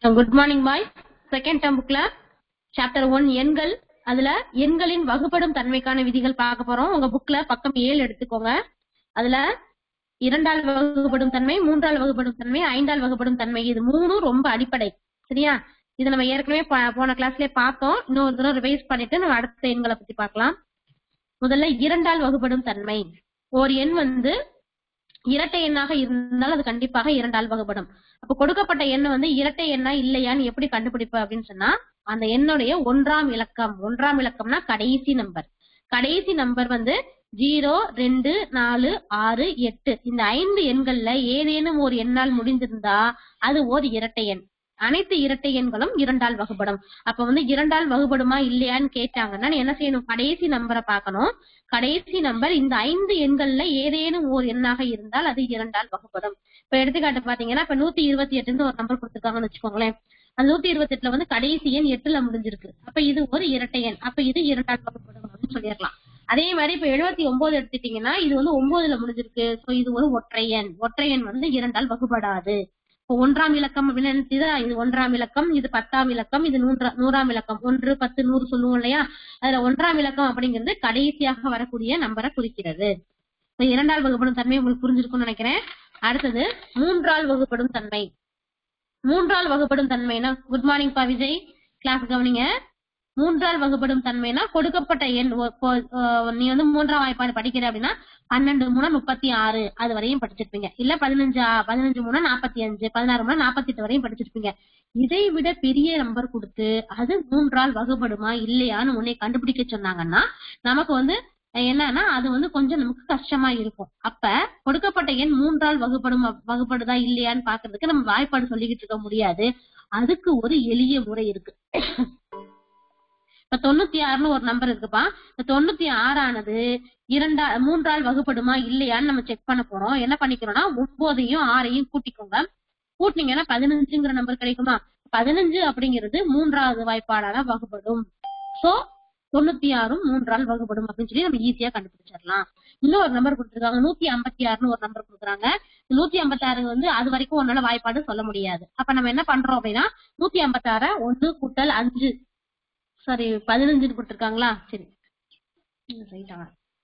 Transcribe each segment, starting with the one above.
good morning boy second term புக்ல chapter one எண்கள் அதுல எண்களின் வகுப்படும் தன்மைக்கான விதிகள் பார்க்க போறோம் உங்க புக்ல பக்கம் ஏழு எடுத்துக்கோங்க அதுல இரண்டால் வகுப்படும் தன்மை மூன்றால் வகுப்படும் தன்மை ஐந்தால் வகுப்படும் தன்மை இது மூணும் ரொம்ப அடிப்படை சரியா இது நம்ம ஏற்கனவே ப- போன கிளாஸ்லயே பார்த்தோம் இன்னொரு தடவை ரிவைஸ் பண்ணிட்டு நம்ம அடுத்த எண்களை பத்தி பார்க்கலாம் முதல்ல இரண்டால் வகுப்படும் தன்மை ஒரு எண் வந்து இரட்டை எண்ணாக இருந்தால் அது கண்டிப்பாக இரண்டால் வகுப்படும் அப்ப கொடுக்கப்பட்ட எண் வந்து இரட்டை எண்ணா இல்லையான்னு எப்படி கண்டுபிடிப்ப அப்படின்னு சொன்னா அந்த எண்ணுடைய ஒன்றாம் இலக்கம் ஒன்றாம் இலக்கம்னா கடைசி நம்பர் கடைசி நம்பர் வந்து ஜீரோ ரெண்டு நாலு ஆறு எட்டு இந்த ஐந்து எண்கள்ல ஏதேனும் ஒரு எண்ணால் முடிந்திருந்தா அது ஓர் இரட்டை எண் அனைத்து இரட்டை எண்களும் இரண்டால் வகுப்படும் அப்ப வந்து இரண்டால் வகுப்படுமா இல்லையான்னு கேட்டாங்கன்னா நீ என்ன செய்யணும் கடைசி நம்பரை பார்க்கணும் கடைசி நம்பர் இந்த ஐந்து எண்கள்ல ஏதேனும் ஓர் எண்ணாக இருந்தால் அது இரண்டால் வகுப்படும் இப்ப எடுத்துக்காட்டு பாத்தீங்கன்னா இப்ப நூத்தி இருபத்தி எட்டுன்னு ஒரு நம்பர் கொடுத்துருக்காங்கன்னு வச்சுக்கோங்களேன் அந்த நூத்தி இருபத்தி எட்டுல வந்து கடைசி எண் எட்டுல முடிஞ்சிருக்கு அப்ப இது ஒரு இரட்டை எண் அப்ப இது இரண்டால் வகுப்படும் அப்படின்னு சொல்லிடலாம் அதே மாதிரி இப்ப எழுபத்தி ஒன்பது எடுத்துட்டீங்கன்னா இது வந்து ஒன்பதுல முடிஞ்சிருக்கு சோ இது ஒரு ஒற்றை எண் ஒற்றை எண் வந்து இரண்டால் வகுப்படாது இப்போ ஒன்றாம் இலக்கம் அப்படின்னு நினைச்சதா இது ஒன்றாம் இலக்கம் இது பத்தாம் இலக்கம் இது நூற்றா நூறாம் இலக்கம் ஒன்று பத்து நூறு சொல்லுவோம் இல்லையா அதுல ஒன்றாம் இலக்கம் அப்படிங்கிறது கடைசியாக வரக்கூடிய நம்பரை குறிக்கிறது இப்ப இரண்டால் வகுப்படும் தன்மை உங்களுக்கு புரிஞ்சிருக்கும்னு நினைக்கிறேன் அடுத்தது மூன்றால் வகுப்படும் தன்மை மூன்றால் வகுப்படும் தன்மைனா குட் மார்னிங் பா விஜய் கிளாஸ் கவனிங்க மூன்றால் வகுப்படும் தன்மைனா கொடுக்கப்பட்ட எண் ஒ- இப்போ, அஹ், நீ வந்து மூன்றாம் வாய்ப்பாடு படிக்கிற அப்படின்னா பன்னெண்டு மூணு முப்பத்தி ஆறு அது வரையும் படிச்சிருப்பீங்க இல்ல பதினஞ்சு ஆ- பதினஞ்சு மூணு நாற்பத்தி அஞ்சு பதினாறு மூணு நாற்பத்தி எட்டு வரையும் படிச்சிருப்பீங்க இதை விட பெரிய நம்பர் கொடுத்து அது மூன்றால் வகுப்படுமா இல்லையான்னு உன்னை கண்டுபிடிக்க சொன்னாங்கன்னா நமக்கு வந்து என்னன்னா அது வந்து கொஞ்சம் நமக்கு கஷ்டமா இருக்கும் அப்ப கொடுக்கப்பட்ட எண் மூன்றால் வகுப்படும் வகுப்படுதா இல்லையான்னு பாக்குறதுக்கு நம்ம வாய்ப்பாடு சொல்லிக்கிட்டு இருக்க முடியாது அதுக்கு ஒரு எளிய முறை இருக்கு இப்ப தொண்ணூத்தி ஆறுன்னு ஒரு நம்பர் இருக்குப்பா இந்த தொண்ணூத்தி ஆறானது இரண்டா மூன்றால் வகுப்படுமா இல்லையான்னு நம்ம செக் பண்ண போறோம் என்ன பண்ணிக்கிறோம்னா ஒன்பதையும் ஆறையும் கூட்டிக்கோங்க கூட்டினீங்கன்னா பதினஞ்சுங்கிற நம்பர் கிடைக்குமா பதினஞ்சு அப்படிங்கிறது மூன்றாவது வாய்ப்பாடால வகுப்படும் சோ தொண்ணூத்தி ஆறும் மூன்றால் வகுப்படும் அப்படின்னு சொல்லி நம்ம ஈஸியா கண்டுபிடிச்சிடலாம் இன்னொரு நம்பர் கொடுத்துருக்காங்க நூத்தி ஐம்பத்தி ஆறுன்னு ஒரு நம்பர் கொடுக்குறாங்க நூத்தி ஐம்பத்தி ஆறு வந்து அது வரைக்கும் உன்னால வாய்ப்பாடு சொல்ல முடியாது அப்ப நம்ம என்ன பண்றோம் அப்படின்னா நூத்தி ஐம்பத்தி ஆற ஒன்னு கூட்டல் அஞ்சு சாரி பதினஞ்சுன்னு கொடுத்துருக்காங்களா சரி ரைட்டா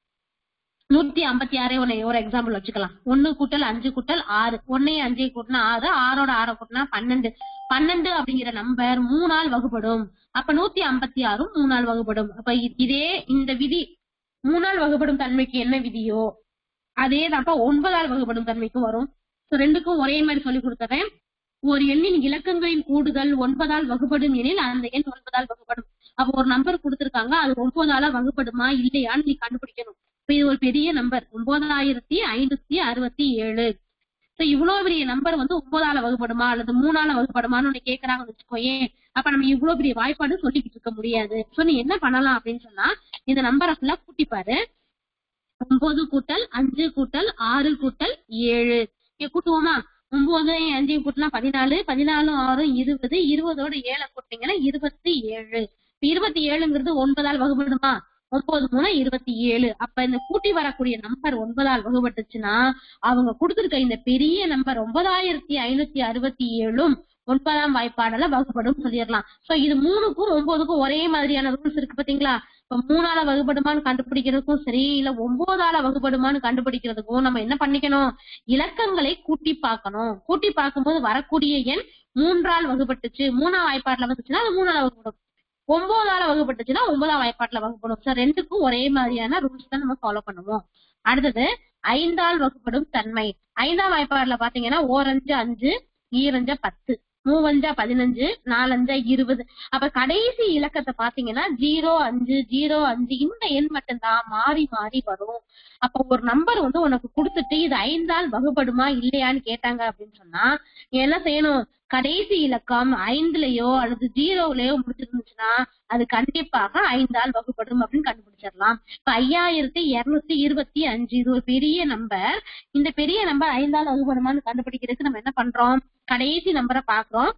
நூத்தி ஐம்பத்தி ஆறே ஒன்னு ஒரு எக்ஸாம்பிள் வச்சுக்கலாம் ஒன்னு கூட்டல் அஞ்சு கூட்டல் ஆறு ஒன்னையும் அஞ்சையும் கூட்டினா ஆறு ஆறோட ஆற கூட்டினா பன்னெண்டு பன்னெண்டு அப்படிங்கிற நம்பர் மூணால் வகுப்படும் அப்ப நூத்தி ஐம்பத்தி ஆறும் மூணால் வகுப்படும் அப்ப இ- இதே இந்த விதி மூணால் வகுப்படும் தன்மைக்கு என்ன விதியோ அதே தான்ப்பா ஒன்பதால் வகுப்படும் தன்மைக்கும் வரும் So, ரெண்டுக்கும் ஒரே மாதிரி சொல்லி கொடுத்துறேன் ஒரு எண்ணின் இலக்கங்களின் கூடுதல் ஒன்பதால் வகுப்படும் எனில் அந்த எண் ஒன்பதால் வகுப்படும் அப்ப ஒரு நம்பர் கொடுத்திருக்காங்க அது ஒன்பதால வகுப்படுமா இல்லையான்னு நீ கண்டுபிடிக்கணும் இப்ப இது ஒரு பெரிய நம்பர் ஒன்பதாயிரத்தி ஐநூத்தி அறுபத்தி ஏழு சோ இவ்வளவு பெரிய நம்பர் வந்து ஒன்பதால வகுப்படுமா அல்லது மூணால வகுப்படுமான்னு உன்னை கேக்குறாங்கன்னு வச்சுக்கோயேன் அப்ப நம்ம இவ்வளவு பெரிய வாய்ப்பாடு சொல்லிக்கிட்டு இருக்க முடியாது சோ நீ என்ன பண்ணலாம் அப்படின்னு சொன்னா இந்த நம்பரை ஃபுல்லா கூட்டி பாரு ஒன்பது கூட்டல் அஞ்சு கூட்டல் ஆறு கூட்டல் ஏழு இங்க கூட்டுவோமா ஒன்பது அஞ்சையும் கூட்டினா பதினாலு பதினாலு ஆறு இருபது இருபதோட ஏழை கூட்டினீங்கன்னா இருபத்தி ஏழு இப்ப இருபத்தி ஏழுங்கிறது ஒன்பதால் வகுப்படுமா ஒன்பது மூணு இருபத்தி ஏழு அப்ப இந்த கூட்டி வரக்கூடிய நம்பர் ஒன்பதால் வகுப்பட்டுச்சுன்னா அவங்க கொடுத்திருக்க இந்த பெரிய நம்பர் ஒன்பதாயிரத்தி ஐநூத்தி அறுபத்தி ஏழும் ஒன்பதாம் வாய்ப்பாடல வகுப்படும் சொல்லிடலாம் சோ இது மூணுக்கும் ஒன்பதுக்கும் ஒரே மாதிரியான ரூல்ஸ் இருக்கு பாத்தீங்களா இப்ப மூணால வகுப்படுமான்னு கண்டுபிடிக்கிறதுக்கும் சரி இல்ல ஒன்பதால வகுப்படுமான்னு கண்டுபிடிக்கிறதுக்கும் நம்ம என்ன பண்ணிக்கணும் இலக்கங்களை கூட்டி பார்க்கணும் கூட்டி பார்க்கும்போது வரக்கூடிய எண் மூன்றால் வகுப்பட்டுச்சு மூணாம் வாய்ப்பாட்டுல வந்துச்சுன்னா அது மூணால வகுப்படும் ஒன்பதால வகுப்பட்டுச்சுன்னா ஒன்பதாம் வாய்ப்பாட்டுல வகுப்படும் சார் ரெண்டுக்கும் ஒரே மாதிரியான ரூல்ஸ் தான் நம்ம ஃபாலோ பண்ணுவோம் அடுத்தது ஐந்தால் வகுப்படும் தன்மை ஐந்தாம் வாய்ப்பாடுல பாத்தீங்கன்னா ஓரஞ்சு அஞ்சு ஈரஞ்சா பத்து மூவஞ்சா பதினஞ்சு நாலஞ்சா இருபது அப்ப கடைசி இலக்கத்தை பாத்தீங்கன்னா ஜீரோ அஞ்சு ஜீரோ அஞ்சு இந்த எண் மட்டும்தான் மாறி மாறி வரும் அப்ப ஒரு நம்பர் வந்து உனக்கு கொடுத்துட்டு இது ஐந்தால் வகுப்படுமா இல்லையான்னு கேட்டாங்க அப்படின்னு சொன்னா நீ என்ன செய்யணும் கடைசி இலக்கம் ஐந்துலயோ அல்லது ஜீரோலயோ முடிச்சிருந்துச்சுன்னா அது கண்டிப்பாக ஐந்தால் வகுப்படும் அப்படின்னு கண்டுபிடிச்சிடலாம் இப்ப ஐயாயிரத்தி இருநூத்தி இருபத்தி அஞ்சு இது ஒரு பெரிய நம்பர் இந்த பெரிய நம்பர் ஐந்தால் வகுப்படுமான்னு கண்டுபிடிக்கிறதுக்கு நம்ம என்ன பண்றோம் கடைசி நம்பரை பாக்குறோம்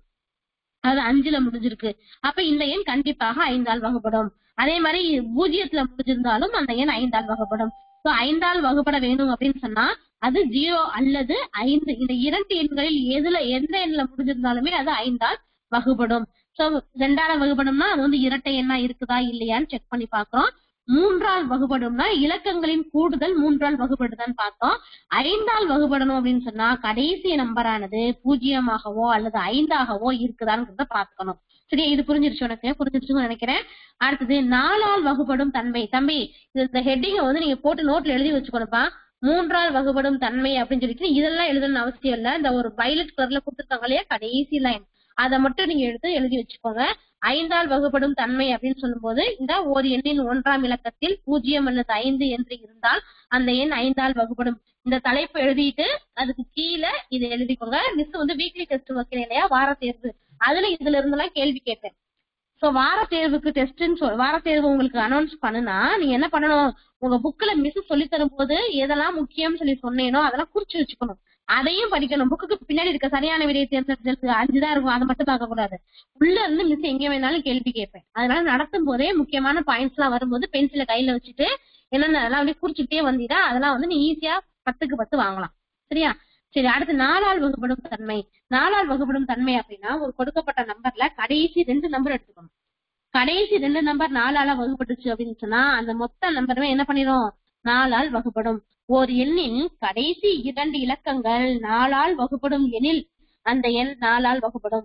அது அஞ்சுல முடிஞ்சிருக்கு அப்ப இந்த எண் கண்டிப்பாக ஐந்தால் வகுப்படும் அதே மாதிரி பூஜ்ஜியத்துல முடிஞ்சிருந்தாலும் அந்த எண் ஐந்தால் வகுப்படும் சோ ஐந்தால் வகுப்பட வேணும் அப்படின்னு சொன்னா அது ஜீரோ அல்லது ஐந்து இந்த இரண்டு எண்களில் எதுல எந்த எண்ணில் முடிஞ்சிருந்தாலுமே அது ஐந்தால் வகுபடும் சோ ரெண்டால வகுபடும்னா அது வந்து இரட்டை எண்ணா இருக்குதா இல்லையான்னு செக் பண்ணி பாக்குறோம் மூன்றால் வகுபடும்னா இலக்கங்களின் கூடுதல் மூன்றால் வகுபடுதான்னு பார்த்தோம் ஐந்தால் வகுபடணும் அப்படின்னு சொன்னா கடைசி நம்பரானது பூஜ்ஜியமாகவோ அல்லது ஐந்தாகவோ இருக்குதான்னு பார்த்துக்கணும் சரி இது புரிஞ்சிருச்சு உனக்கு புரிஞ்சிருச்சுன்னு நினைக்கிறேன் அடுத்தது நாலால் வகுபடும் தன்மை தம்பி இது இந்த ஹெட்டிங்க வந்து நீங்க போட்டு நோட்ல எழுதி வச்சுக்கணும்ப்பா மூன்றால் வகுபடும் தன்மை அப்படின்னு சொல்லிட்டு இதெல்லாம் எழுதணும்னு அவசியம் இல்ல இந்த ஒரு வயலட் கலர்ல கொடுத்துருக்காங்க இல்லையா கடைசி லைன் அதை மட்டும் நீங்க எடுத்து எழுதி வச்சுக்கோங்க ஐந்தால் வகுபடும் தன்மை அப்படின்னு சொல்லும்போது இந்த ஒரு எண்ணின் ஒன்றாம் இலக்கத்தில் பூஜ்ஜியம் அல்லது ஐந்து என்று இருந்தால் அந்த எண் ஐந்தால் வகுபடும் இந்த தலைப்பு எழுதிட்டு அதுக்கு கீழே இதை எழுதிக்கோங்க மிஸ் வந்து வீக்லி டெஸ்ட் வைக்கிறேன் இல்லையா வார தேர்வு அதுல இதுல இருந்தெல்லாம் கேள்வி கேட்பேன் சோ வார தேர்வுக்கு டெஸ்ட்னு சொல் வார தேர்வு உங்களுக்கு அனௌன்ஸ் பண்ணுனா நீங்க என்ன பண்ணணும் உங்க புக்ல மிஸ் சொல்லி தரும் போது எதெல்லாம் முக்கியம்னு சொல்லி சொன்னேனோ அதெல்லாம் குறிச்சு வச்சுக்கணும் அதையும் படிக்கணும் புக்குக்கு பின்னாடி இருக்க சரியான விடையை தேர்ந்தெடுத்து அஞ்சுதான் இருக்கும் அதை மட்டும் பார்க்க கூடாது உள்ள இருந்து மிஸ் எங்க வேணாலும் கேள்வி கேட்பேன் அதனால நடத்தும் போதே முக்கியமான பாயிண்ட்ஸ் எல்லாம் வரும்போது பென்சில கையில வச்சுட்டு என்னென்ன அதெல்லாம் அப்படியே குறிச்சுட்டே வந்தீங்கன்னா அதெல்லாம் வந்து நீ ஈஸியா பத்துக்கு பத்து வாங்கலாம் சரியா சரி அடுத்து நாலால் வகுப்படும் தன்மை நாலால் வகுப்படும் தன்மை அப்படின்னா ஒரு கொடுக்கப்பட்ட நம்பர்ல கடைசி ரெண்டு நம்பர் எடுத்துக்கணும் கடைசி ரெண்டு நம்பர் நாலால வகுப்பட்டுச்சு அப்படின்னு சொன்னா அந்த மொத்த நம்பருமே என்ன பண்ணிரும் நாலால் வகுப்படும் ஒரு எண்ணின் கடைசி இரண்டு இலக்கங்கள் நாலால் வகுப்படும் எனில் அந்த எண் நாலால் வகுப்படும்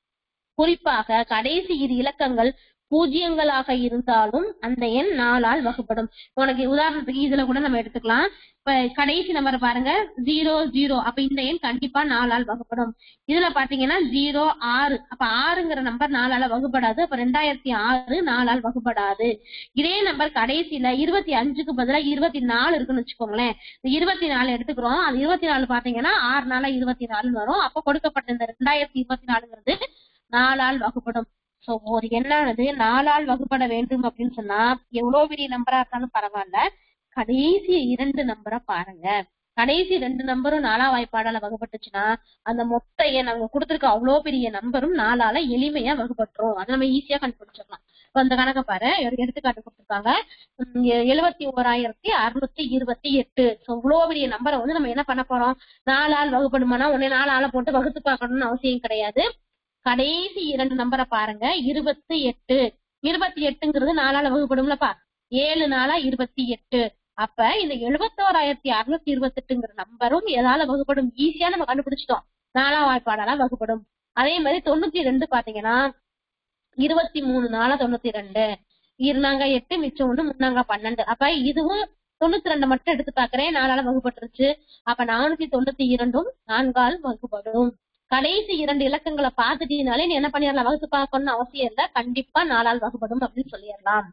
குறிப்பாக கடைசி இரு இலக்கங்கள் பூஜ்ஜியங்களாக இருந்தாலும் அந்த எண் நாலால் வகுப்படும் உனக்கு உதாரணத்துக்கு இதுல கூட நம்ம எடுத்துக்கலாம் இப்ப கடைசி நம்பர் பாருங்க ஜீரோ ஜீரோ அப்ப இந்த எண் கண்டிப்பா நாலால் வகுப்படும் இதுல பாத்தீங்கன்னா ஜீரோ ஆறு அப்ப ஆறுங்கிற நம்பர் நாலால வகுப்படாது அப்ப ரெண்டாயிரத்தி ஆறு நாலால் வகுப்படாது இதே நம்பர் கடைசியில இருபத்தி அஞ்சுக்கு பதிலா இருபத்தி நாலு இருக்குன்னு வச்சுக்கோங்களேன் இந்த இருபத்தி நாலு எடுத்துக்கிறோம் அது இருபத்தி நாலு பாத்தீங்கன்னா ஆறு நாளா இருபத்தி நாலுன்னு வரும் அப்ப கொடுக்கப்பட்ட இந்த ரெண்டாயிரத்தி இருபத்தி நாலுங்கிறது நாலால் வகுப்படும் சோ ஒரு எண்ணானது நாலால் வகுப்பட வேண்டும் அப்படின்னு சொன்னா எவ்வளவு பெரிய நம்பரா இருந்தாலும் பரவாயில்ல கடைசி இரண்டு நம்பரை பாருங்க கடைசி ரெண்டு நம்பரும் நாலா வாய்ப்பாடால வகுப்பட்டுச்சுன்னா அந்த மொத்த எண் அவங்க கொடுத்திருக்க அவ்வளவு பெரிய நம்பரும் நாலால எளிமையா வகுப்பட்டுரும் அதை நம்ம ஈஸியா கண்டுபிடிச்சிடலாம் இப்ப அந்த கணக்க பாரு ஒரு எடுத்துக்காட்டு கொடுத்திருக்காங்க எழுபத்தி ஓராயிரத்தி அறுநூத்தி இருபத்தி எட்டு சோ இவ்வளவு பெரிய நம்பரை வந்து நம்ம என்ன பண்ண போறோம் நாலால் வகுப்படுமானா உடனே நாலால போட்டு வகுத்து பார்க்கணும்னு அவசியம் கிடையாது கடைசி இரண்டு நம்பரை பாருங்க இருபத்தி எட்டு இருபத்தி எட்டுங்கிறது நாலால வகுப்படும்லப்பா ஏழு நாளா இருபத்தி எட்டு அப்ப இந்த எழுபத்தோராயிரத்தி அறுநூத்தி இருபத்தி எட்டுங்கிற நம்பரும் எதால வகுப்படும் ஈஸியா நம்ம கண்டுபிடிச்சிட்டோம் நாலாம் வாய்ப்பாடால வகுப்படும் அதே மாதிரி தொண்ணூத்தி ரெண்டு பாத்தீங்கன்னா இருபத்தி மூணு நாளா தொண்ணூத்தி ரெண்டு இருந்தாங்க எட்டு மிச்சம் ஒண்ணு முன்னாங்க பன்னெண்டு அப்ப இதுவும் தொண்ணூத்தி ரெண்டு மட்டும் எடுத்து பாக்குறேன் நாலால வகுப்பட்டுருச்சு அப்ப நானூத்தி தொண்ணூத்தி இரண்டும் நான்கால் வகுப்படும் கடைசி இரண்டு இலக்கங்களை பார்த்துட்டீங்கனாலே நீ என்ன பண்ணிடலாம் வகுத்து பார்க்கணும்னு அவசியம் இல்ல கண்டிப்பா நாலால் வகுப்படும் அப்படின்னு சொல்லிடலாம்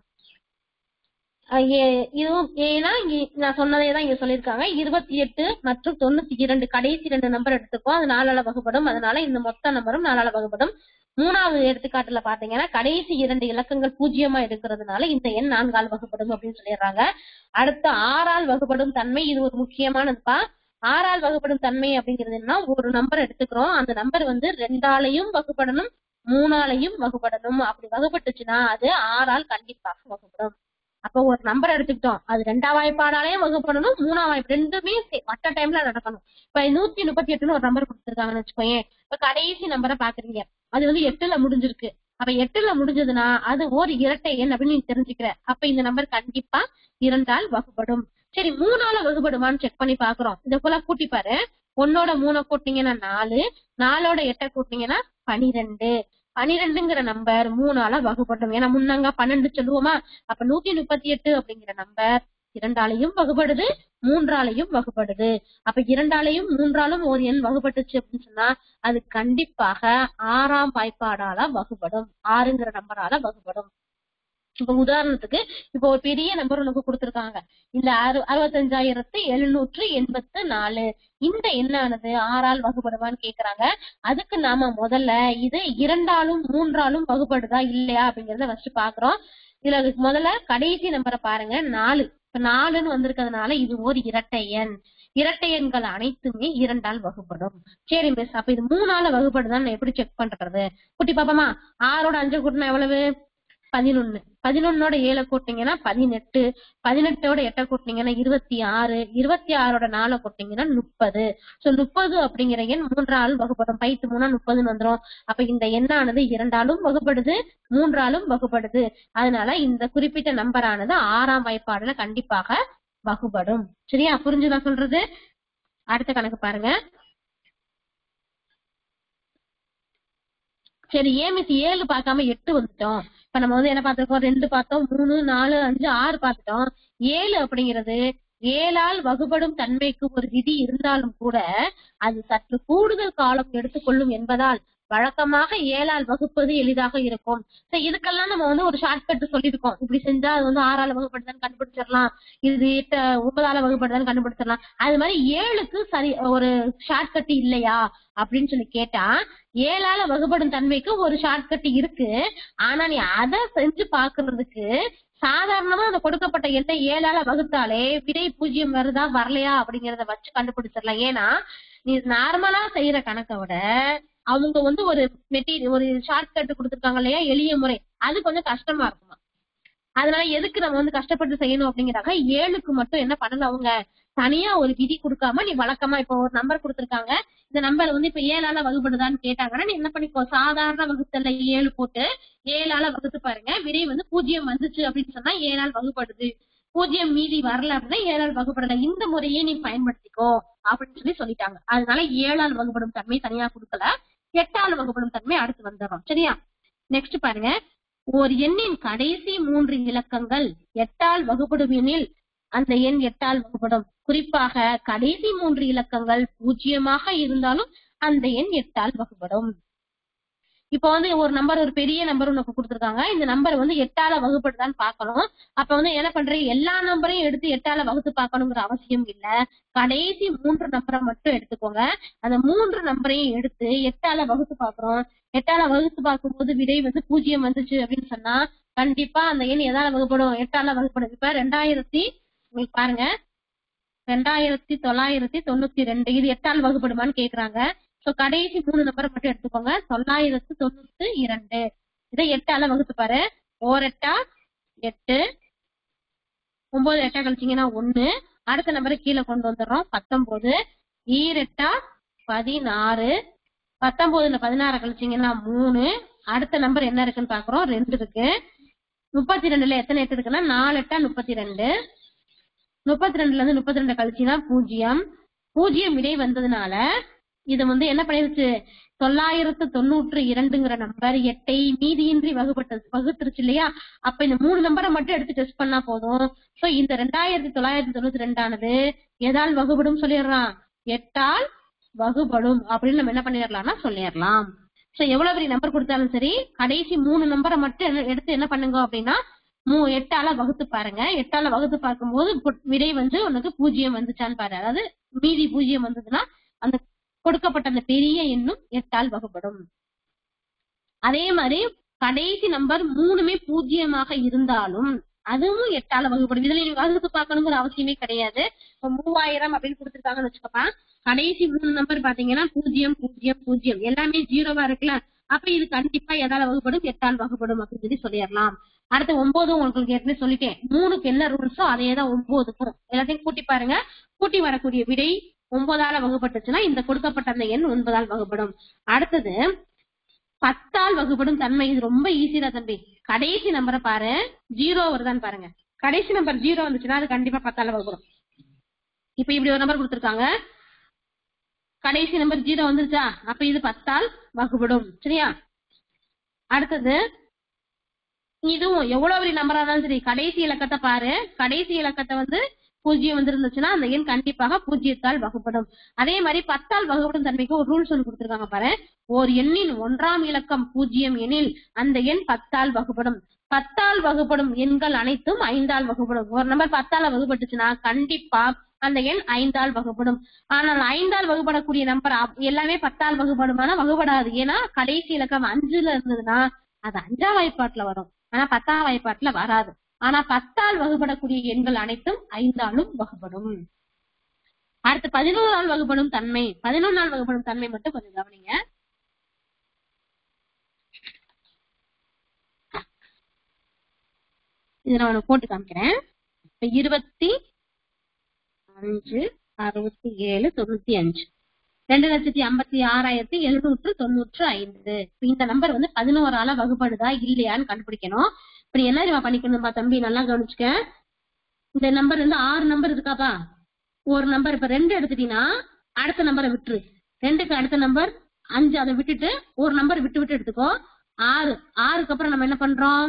இதுவும் ஏன்னா இங்க நான் சொன்னதே தான் இங்க சொல்லியிருக்காங்க இருபத்தி எட்டு மற்றும் தொண்ணூத்தி இரண்டு கடைசி ரெண்டு நம்பர் எடுத்துக்கோ அது நாலால வகுப்படும் அதனால இந்த மொத்த நம்பரும் நாலால வகுப்படும் மூணாவது எடுத்துக்காட்டுல பாத்தீங்கன்னா கடைசி இரண்டு இலக்கங்கள் பூஜ்ஜியமா இருக்கிறதுனால இந்த எண் நான்கால் வகுப்படும் அப்படின்னு சொல்லிடுறாங்க அடுத்து ஆறால் வகுப்படும் தன்மை இது ஒரு முக்கியமானதுப்பா ஆறால் வகுப்படும் தன்மை அப்படிங்கிறது என்ன ஒரு நம்பர் எடுத்துக்கிறோம் அந்த நம்பர் வந்து ரெண்டாலையும் வகுப்படணும் மூணாலையும் வகுப்படணும் அப்படி வகுப்பட்டுச்சுன்னா அது ஆறால் கண்டிப்பாக வகுப்படும் அப்ப ஒரு நம்பர் எடுத்துக்கிட்டோம் அது ரெண்டாம் வாய்ப்பாடாலையும் வகுப்படணும் மூணாம் வாய்ப்பு ரெண்டுமே மற்ற டைம்ல நடக்கணும் இப்ப நூத்தி முப்பத்தி எட்டுன்னு ஒரு நம்பர் கொடுத்துருக்காங்கன்னு வச்சுக்கோங்க இப்ப கடைசி நம்பரை பாக்குறீங்க அது வந்து எட்டுல முடிஞ்சிருக்கு அப்ப எட்டுல முடிஞ்சதுன்னா அது ஒரு இரட்டை எண் அப்படின்னு நீங்க தெரிஞ்சுக்கிற அப்ப இந்த நம்பர் கண்டிப்பா இரண்டால் வகுப்படும் சரி மூணால வகுப்படுமான்னு செக் பண்ணி பாக்குறோம் இத போல கூட்டி பாரு ஒன்னோட மூணை கூட்டினீங்கன்னா நாலு நாலோட எட்டை கூட்டினீங்கன்னா பனிரெண்டு பனிரெண்டுங்கிற நம்பர் மூணால வகுப்படும் ஏன்னா முன்னாங்க பன்னெண்டு சொல்லுவோமா அப்ப நூத்தி முப்பத்தி எட்டு அப்படிங்கிற நம்பர் இரண்டாலையும் வகுப்படுது மூன்றாலையும் வகுப்படுது அப்ப இரண்டாலையும் மூன்றாலும் ஒரு எண் வகுப்பட்டுச்சு அப்படின்னு சொன்னா அது கண்டிப்பாக ஆறாம் வாய்ப்பாடால வகுப்படும் ஆறுங்கிற நம்பரால வகுப்படும் இப்ப உதாரணத்துக்கு இப்ப ஒரு பெரிய நம்பர் உனக்கு கொடுத்திருக்காங்க இந்த அறு அறுபத்தஞ்சாயிரத்து எழுநூற்று எண்பத்து நாலு இந்த எண்ணானது ஆறால் வகுப்படுவான்னு கேக்குறாங்க அதுக்கு நாம முதல்ல இது இரண்டாலும் மூன்றாலும் வகுப்படுதா இல்லையா அப்படிங்கறத ஃபர்ஸ்ட் பாக்குறோம் இதுல முதல்ல கடைசி நம்பரை பாருங்க நாலு இப்ப நாலுன்னு வந்திருக்கிறதுனால இது ஒரு இரட்டை எண் இரட்டை எண்கள் அனைத்துமே இரண்டால் வகுப்படும் சரி மிஸ் அப்ப இது மூணால வகுப்படுதான்னு எப்படி செக் பண்றது குட்டி பாப்பமா ஆறோட அஞ்சு கூட்டினா எவ்வளவு பதினொன்னு பதினொன்னோட ஏழை கூட்டினீங்கன்னா பதினெட்டு பதினெட்டோட எட்டை கூட்டினீங்கன்னா இருபத்தி ஆறு இருபத்தி ஆறோட நாலை கூட்டினீங்கன்னா முப்பது சோ முப்பது அப்படிங்கிற எண் மூன்றாலும் வகுப்படும் பைத்து மூணா முப்பதுன்னு வந்துரும் அப்ப இந்த எண்ணானது இரண்டாலும் வகுப்படுது மூன்றாலும் வகுப்படுது அதனால இந்த குறிப்பிட்ட நம்பரானது ஆறாம் வாய்ப்பாடுல கண்டிப்பாக வகுப்படும் சரியா புரிஞ்சுதா சொல்றது அடுத்த கணக்கு பாருங்க சரி ஏன் மிஸ் ஏழு பார்க்காம எட்டு வந்துட்டோம் இப்ப நம்ம வந்து என்ன பார்த்திருக்கோம் ரெண்டு பார்த்தோம் மூணு நாலு அஞ்சு ஆறு பார்த்துட்டோம் ஏழு அப்படிங்கிறது ஏழால் வகுபடும் தன்மைக்கு ஒரு விதி இருந்தாலும் கூட அது சற்று கூடுதல் காலம் எடுத்துக்கொள்ளும் என்பதால் வழக்கமாக ஏழால் வகுப்பது எளிதாக இருக்கும் So, இதுக்கெல்லாம் நம்ம வந்து ஒரு ஷார்ட்கட் சொல்லியிருக்கோம் இப்படி செஞ்சா அது வந்து ஆறால வகுப்படுதான்னு கண்டுபிடிச்சிடலாம் இது எட்டு ஒன்பதால வகுப்படுதான்னு கண்டுபிடிச்சிடலாம் அது மாதிரி ஏழுக்கு சரி ஒரு ஷார்ட்கட் இல்லையா அப்படின்னு சொல்லி கேட்டா ஏழால வகுப்படும் தன்மைக்கு ஒரு ஷார்ட்கட் இருக்கு ஆனா நீ அதை செஞ்சு பாக்குறதுக்கு சாதாரணமா அந்த கொடுக்கப்பட்ட எண்ணை ஏழால வகுத்தாலே விடை பூஜ்ஜியம் வருதா வரலையா அப்படிங்கறத வச்சு கண்டுபிடிச்சிடலாம் ஏன்னா நீ நார்மலா செய்யற கணக்கை விட அவங்க வந்து ஒரு மெட்டீரியல் ஒரு ஷார்ட்கட் கொடுத்திருக்காங்க இல்லையா எளிய முறை அது கொஞ்சம் கஷ்டமா இருக்குமா அதனால எதுக்கு நம்ம வந்து கஷ்டப்பட்டு செய்யணும் அப்படிங்கிறாங்க ஏழுக்கு மட்டும் என்ன பண்ணல அவங்க தனியா ஒரு விதி கொடுக்காம நீ வழக்கமா இப்போ ஒரு நம்பர் கொடுத்திருக்காங்க இந்த நம்பர் வந்து இப்ப ஏழால வகுப்படுதான்னு கேட்டாங்கன்னா நீ என்ன பண்ணிக்கோ சாதாரண வகுத்தல்ல ஏழு போட்டு ஏழால வகுத்து பாருங்க விடை வந்து பூஜ்ஜியம் வந்துச்சு அப்படின்னு சொன்னா ஏழால் வகுப்படுது பூஜ்ஜியம் மீதி வரல அப்படின்னா ஏழால் வகுப்படல இந்த முறையே நீ பயன்படுத்திக்கோ அப்படின்னு சொல்லி சொல்லிட்டாங்க அதனால ஏழால் வகுப்படும் தன்மை தனியா கொடுக்கல எட்டால் வகுப்படும் தன்மை அடுத்து வந்துடும் சரியா நெக்ஸ்ட் பாருங்க ஒரு எண்ணின் கடைசி மூன்று இலக்கங்கள் எட்டால் வகுப்படும் எனில் அந்த எண் எட்டால் வகுப்படும் குறிப்பாக கடைசி மூன்று இலக்கங்கள் பூஜ்ஜியமாக இருந்தாலும் அந்த எண் எட்டால் வகுப்படும் இப்போ வந்து ஒரு நம்பர் ஒரு பெரிய நம்பர் உனக்கு கொடுத்துருக்காங்க இந்த நம்பர் வந்து எட்டால வகுப்படுதான்னு பார்க்கணும் அப்ப வந்து என்ன பண்றீங்க எல்லா நம்பரையும் எடுத்து எட்டால வகுத்து பார்க்கணுங்கிற அவசியம் இல்ல கடைசி மூன்று நம்பரை மட்டும் எடுத்துக்கோங்க அந்த மூன்று நம்பரையும் எடுத்து எட்டால வகுத்து பார்க்கறோம் எட்டால வகுத்து பார்க்கும்போது விடை வந்து பூஜ்ஜியம் வந்துச்சு அப்படின்னு சொன்னா கண்டிப்பா அந்த எண் எதால வகுப்படும் எட்டால வகுப்படும் இப்ப ரெண்டாயிரத்தி உங்களுக்கு பாருங்க ரெண்டாயிரத்தி தொள்ளாயிரத்தி தொண்ணூத்தி ரெண்டு இது எட்டால் வகுப்படுமான்னு கேக்குறாங்க சோ கடைசி மூணு நம்பரை மட்டும் எடுத்துக்கோங்க தொள்ளாயிரத்து தொண்ணூத்தி இரண்டு இதை எட்டால வகுத்து பாரு ஓர் எட்டா எட்டு ஒன்பது எட்டா கழிச்சீங்கன்னா ஒண்ணு அடுத்த நம்பரை கீழே கொண்டு வந்துடுறோம் பத்தொன்பது ஈரெட்டா பதினாறு பத்தொன்பதுல பதினாறு கழிச்சீங்கன்னா மூணு அடுத்த நம்பர் என்ன இருக்குன்னு பாக்குறோம் ரெண்டு இருக்கு முப்பத்தி ரெண்டுல எத்தனை எட்டு இருக்குன்னா நாலு எட்டா முப்பத்தி ரெண்டு முப்பத்தி ரெண்டுல இருந்து முப்பத்தி ரெண்டு கழிச்சீங்கன்னா பூஜ்ஜியம் பூஜ்ஜியம் விடை வந்ததுனால இது வந்து என்ன பண்ணிருச்சு தொள்ளாயிரத்து தொண்ணூற்று இரண்டுங்கிற நம்பர் எட்டை மீதியின்றி வகுப்பட்ட வகுத்துருச்சு இல்லையா அப்ப இந்த மூணு நம்பரை மட்டும் எடுத்து டெஸ்ட் பண்ணா போதும் சோ இந்த ரெண்டாயிரத்தி தொள்ளாயிரத்தி தொண்ணூத்தி ரெண்டானது எதால் வகுபடும் சொல்லிடுறான் எட்டால் வகுபடும் அப்படின்னு நம்ம என்ன பண்ணிடலாம்னா சொல்லிடலாம் சோ எவ்வளவு பெரிய நம்பர் கொடுத்தாலும் சரி கடைசி மூணு நம்பரை மட்டும் என்ன- எடுத்து என்ன பண்ணுங்க அப்படின்னா மூ எட்டால வகுத்து பாருங்க எட்டால வகுத்து பார்க்கும்போது கு- விடை வந்து உனக்கு பூஜ்ஜியம் வந்துச்சான்னு பாரு அதாவது மீதி பூஜ்ஜியம் வந்ததுன்னா அந்த கொடுக்கப்பட்ட அந்த பெரிய எண்ணும் எட்டால் வகுப்படும் அதே மாதிரி கடைசி நம்பர் மூணுமே பூஜ்ஜியமாக இருந்தாலும் அதுவும் எட்டால வகுப்படும் இதுல நீங்க வகுத்து பார்க்கணுங்கிற அவசியமே கிடையாது இப்ப மூவாயிரம் அப்படின்னு கொடுத்துருக்காங்கன்னு வச்சுக்கப்பா கடைசி மூணு நம்பர் பாத்தீங்கன்னா பூஜ்ஜியம் பூஜ்ஜியம் பூஜ்ஜியம் எல்லாமே ஜீரோவா இருக்குல்ல அப்ப இது கண்டிப்பா எதால வகுப்படும் எட்டால் வகுப்படும் அப்படின்னு சொல்லி சொல்லிடலாம் அடுத்து ஒன்பதும் உங்களுக்கு ஏற்கனவே சொல்லிட்டேன் மூணுக்கு என்ன ரூல்ஸோ அதே தான் ஒன்பதுக்கும் எல்லாத்தையும் கூட்டி பாருங்க கூட்டி வரக்கூடிய விடை ஒன்பதால வகுப்பட்டுச்சுன்னா இந்த கொடுக்கப்பட்ட அந்த எண் ஒன்பதால் வகுப்படும் அடுத்தது பத்தால் வகுப்படும் தன்மை இது ரொம்ப ஈஸியா தம்பி கடைசி நம்பரை பாரு ஜீரோ வருதான்னு பாருங்க கடைசி நம்பர் ஜீரோ வந்துச்சுன்னா அது கண்டிப்பா பத்தால வகுப்படும் இப்ப இப்படி ஒரு நம்பர் கொடுத்திருக்காங்க கடைசி நம்பர் ஜீரோ வந்துருச்சா அப்ப இது பத்தால் வகுப்படும் சரியா அடுத்தது இதுவும் எவ்வளவு பெரிய நம்பரா இருந்தாலும் சரி கடைசி இலக்கத்தை பாரு கடைசி இலக்கத்தை வந்து பூஜ்ஜியம் வந்துருந்துச்சுன்னா அந்த எண் கண்டிப்பாக பூஜ்ஜியத்தால் வகுப்படும் அதே மாதிரி பத்தால் வகுப்படும் தன்மைக்கு ஒரு ரூல்ஸ் ஒன்று கொடுத்திருக்காங்க பாரு ஓர் எண்ணின் ஒன்றாம் இலக்கம் பூஜ்ஜியம் எனில் அந்த எண் பத்தால் வகுப்படும் பத்தால் வகுப்படும் எண்கள் அனைத்தும் ஐந்தால் வகுப்படும் ஒரு நம்பர் பத்தால வகுப்பட்டுச்சுன்னா கண்டிப்பா அந்த எண் ஐந்தால் வகுப்படும் ஆனால் ஐந்தால் வகுப்படக்கூடிய நம்பர் எல்லாமே பத்தால் வகுப்படுமானா வகுப்படாது ஏன்னா கடைசி இலக்கம் அஞ்சுல இருந்ததுன்னா அது அஞ்சாம் வாய்ப்பாட்டுல வரும் ஆனா பத்தாம் வாய்ப்பாட்டுல வராது ஆனா பத்தால் வகுப்படக்கூடிய எண்கள் அனைத்தும் ஐந்தாலும் வகுப்படும் அடுத்து பதினோரால் வகுப்படும் தன்மை பதினொன்றால் வகுப்படும் தன்மை மட்டும் கொஞ்சம் கவனிங்க இதை நான் உனக்கு போட்டு காமிக்கிறேன் இப்ப இருபத்தி அஞ்சு அறுபத்தி ஏழு தொண்ணூத்தி அஞ்சு ரெண்டு லட்சத்தி ஐம்பத்தி ஆறாயிரத்தி எழுநூற்று தொண்ணூற்று ஐந்து இப்ப இந்த நம்பர் வந்து பதினோரால வகுப்படுதா இல்லையான்னு கண்டுபிடிக்கணும் இப்ப நீ என்ன தெரியுமா பண்ணிக்கணும்பா தம்பி நல்லா கவனிச்சுக்க இந்த நம்பர் வந்து ஆறு நம்பர் இருக்காப்பா ஒரு நம்பர் இப்ப ரெண்டு எடுத்துட்டீங்கன்னா அடுத்த நம்பரை விட்டுரு ரெண்டுக்கு அடுத்த நம்பர் அஞ்சு அதை விட்டுட்டு ஒரு நம்பர் விட்டு விட்டு எடுத்துக்கோ ஆறு ஆறுக்கு அப்புறம் நம்ம என்ன பண்றோம்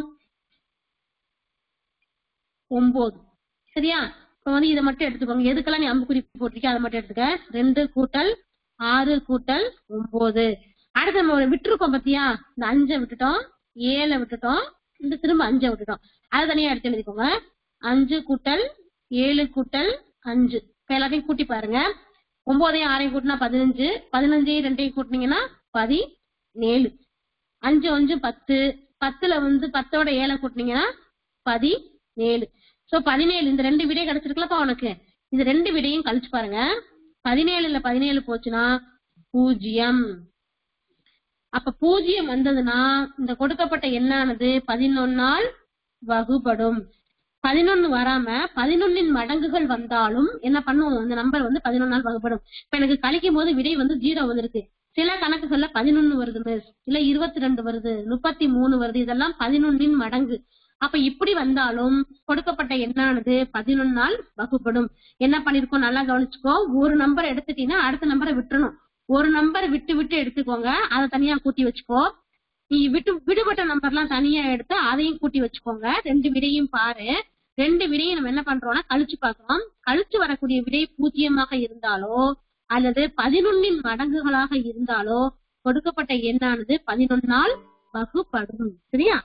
ஒன்பது சரியா இப்ப வந்து இதை மட்டும் எடுத்துக்கோங்க எதுக்கெல்லாம் நீ அம்புக்குறி போட்டிருக்க அதை மட்டும் எடுத்துக்க ரெண்டு கூட்டல் ஆறு கூட்டல் ஒன்பது அடுத்து நம்ம ஒரு விட்டுருக்கோம் பாத்தியா இந்த அஞ்சை விட்டுட்டோம் ஏழை விட்டுட்டோம் இந்த திரும்ப அஞ்சை விட்டுட்டோம் அதை தனியா எடுத்து எழுதிக்கோங்க அஞ்சு கூட்டல் ஏழு கூட்டல் அஞ்சு இப்ப எல்லாத்தையும் கூட்டி பாருங்க ஒன்பதையும் ஆறையும் கூட்டினா பதினஞ்சு பதினஞ்சையும் ரெண்டையும் கூட்டினீங்கன்னா பதினேழு அஞ்சு அஞ்சு பத்து பத்துல வந்து பத்தோட ஏழை கூட்டினீங்கன்னா பதினேழு சோ பதினேழு இந்த ரெண்டு விடை கிடைச்சிருக்கலப்பா உனக்கு இந்த ரெண்டு விடையும் கழிச்சு பாருங்க பதினேழுல பதினேழு போச்சுன்னா பூஜ்ஜியம் அப்ப பூஜ்ஜியம் வந்ததுன்னா இந்த கொடுக்கப்பட்ட எண்ணானது பதினொன்னால் வகுபடும் பதினொன்னு வராம பதினொன்னின் மடங்குகள் வந்தாலும் என்ன பண்ணும் இந்த நம்பர் வந்து பதினொன்னால் வகுப்படும் இப்ப எனக்கு கழிக்கும் போது விடை வந்து ஜீரோ வந்திருக்கு சில கணக்குகள்ல பதினொன்னு வருது மிஸ் இல்ல இருபத்தி ரெண்டு வருது முப்பத்தி மூணு வருது இதெல்லாம் பதினொன்னின் மடங்கு அப்ப இப்படி வந்தாலும் கொடுக்கப்பட்ட எண்ணானது பதினொன்னால் வகுப்படும் என்ன பண்ணிருக்கோம் நல்லா கவனிச்சுக்கோ ஒரு நம்பர் எடுத்துட்டீங்கன்னா அடுத்த நம்பரை விட்டுறணும் ஒரு நம்பர் விட்டு விட்டு எடுத்துக்கோங்க அதை தனியா கூட்டி வச்சுக்கோ நீ விட்டு விடுபட்ட நம்பர்லாம் தனியா எடுத்து அதையும் கூட்டி வச்சுக்கோங்க ரெண்டு விடையும் பாரு ரெண்டு விடையும் நம்ம என்ன பண்றோம்னா கழிச்சு பார்க்கிறோம் கழிச்சு வரக்கூடிய விடை பூஜ்ஜியமாக இருந்தாலோ அல்லது பதினொன்னின் மடங்குகளாக இருந்தாலோ கொடுக்கப்பட்ட எண்ணானது பதினொன்னால் வகுப்படும் சரியா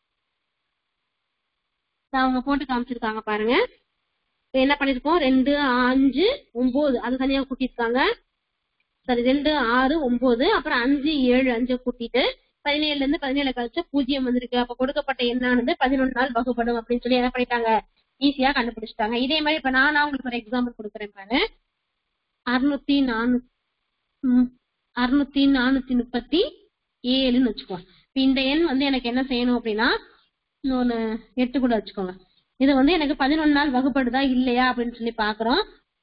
இத அவங்க போட்டு காமிச்சிருக்காங்க பாருங்க இப்ப என்ன பண்ணிருக்கோம் ரெண்டு அஞ்சு ஒன்பது அது தனியா கூட்டிருக்காங்க சரி ரெண்டு ஆறு ஒன்பது அப்புறம் அஞ்சு ஏழு அஞ்சு கூட்டிட்டு பதினேழுல இருந்து பதினேழு கழிச்சு பூஜ்ஜியம் வந்திருக்கு அப்ப கொடுக்கப்பட்ட எண்ணானது பதினொன்று நாள் வகுப்படும் அப்படின்னு சொல்லி என்ன பண்ணிட்டாங்க ஈஸியா கண்டுபிடிச்சிட்டாங்க இதே மாதிரி இப்ப நானா உங்களுக்கு ஒரு எக்ஸாம்பிள் கொடுக்குறேன் பாரு அறுநூத்தி நானூ ம், அறுநூத்தி நானூத்தி முப்பத்தி ஏழுன்னு வச்சுக்கோ இப்ப இந்த எண் வந்து எனக்கு என்ன செய்யணும் அப்படின்னா இன்னொன்னு எட்டு கூட வச்சுக்கோங்க இது வந்து எனக்கு பதினொன்று நாள் வகுப்படுதா இல்லையா அப்படின்னு சொல்லி பாக்குறோம்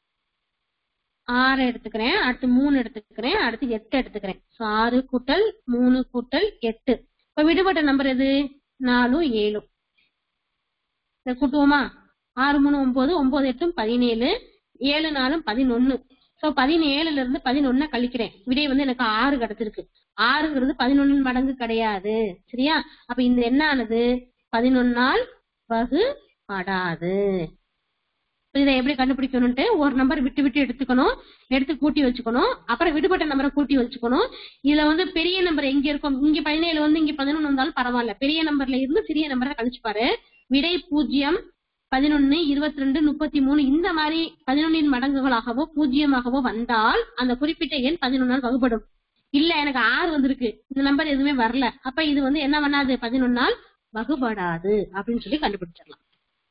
ஆறு எடுத்துக்கிறேன் அடுத்து மூணு எடுத்துக்கிறேன் அடுத்து எட்டு எடுத்துக்கிறேன் So, ஆறு கூட்டல் மூணு கூட்டல் எட்டு இப்ப விடுபட்ட நம்பர் எது நாலும் ஏழும் இதை கூட்டுவோமா ஆறு மூணு ஒன்பது ஒன்பது எட்டும் பதினேழு ஏழு நாலும் பதினொன்னு சோ பதினேழுல இருந்து பதினொன்ன கழிக்கிறேன் விடை வந்து எனக்கு ஆறு கிடைச்சிருக்கு ஆறுங்கிறது பதினொன்னு மடங்கு கிடையாது சரியா அப்ப இந்த எண்ணானது பதினொன்னால் வகுப்படாது இப்ப இதை எப்படி கண்டுபிடிக்கணும்ட்டு ஒரு நம்பர் விட்டு விட்டு எடுத்துக்கணும் எடுத்து கூட்டி வச்சுக்கணும் அப்புறம் விடுபட்ட நம்பரை கூட்டி வச்சுக்கணும் இதுல வந்து பெரிய நம்பர் எங்க இருக்கும் இங்க பதினேழு வந்து இங்க பதினொன்னு வந்தாலும் பரவாயில்ல பெரிய நம்பர்ல இருந்து சிறிய நம்பரை கழிச்சு பாரு விடை பூஜ்ஜியம் பதினொன்னு இருபத்தி ரெண்டு முப்பத்தி மூணு இந்த மாதிரி பதினொன்னின் மடங்குகளாகவோ பூஜ்ஜியமாகவோ வந்தால் அந்த குறிப்பிட்ட எண் பதினொன்னால் வகுப்படும் இல்ல எனக்கு ஆறு வந்திருக்கு இந்த நம்பர் எதுவுமே வரல அப்ப இது வந்து என்ன பண்ணாது பதினொன்னால் வகுபடாது அப்படின்னு சொல்லி கண்டுபிடிச்சிடலாம்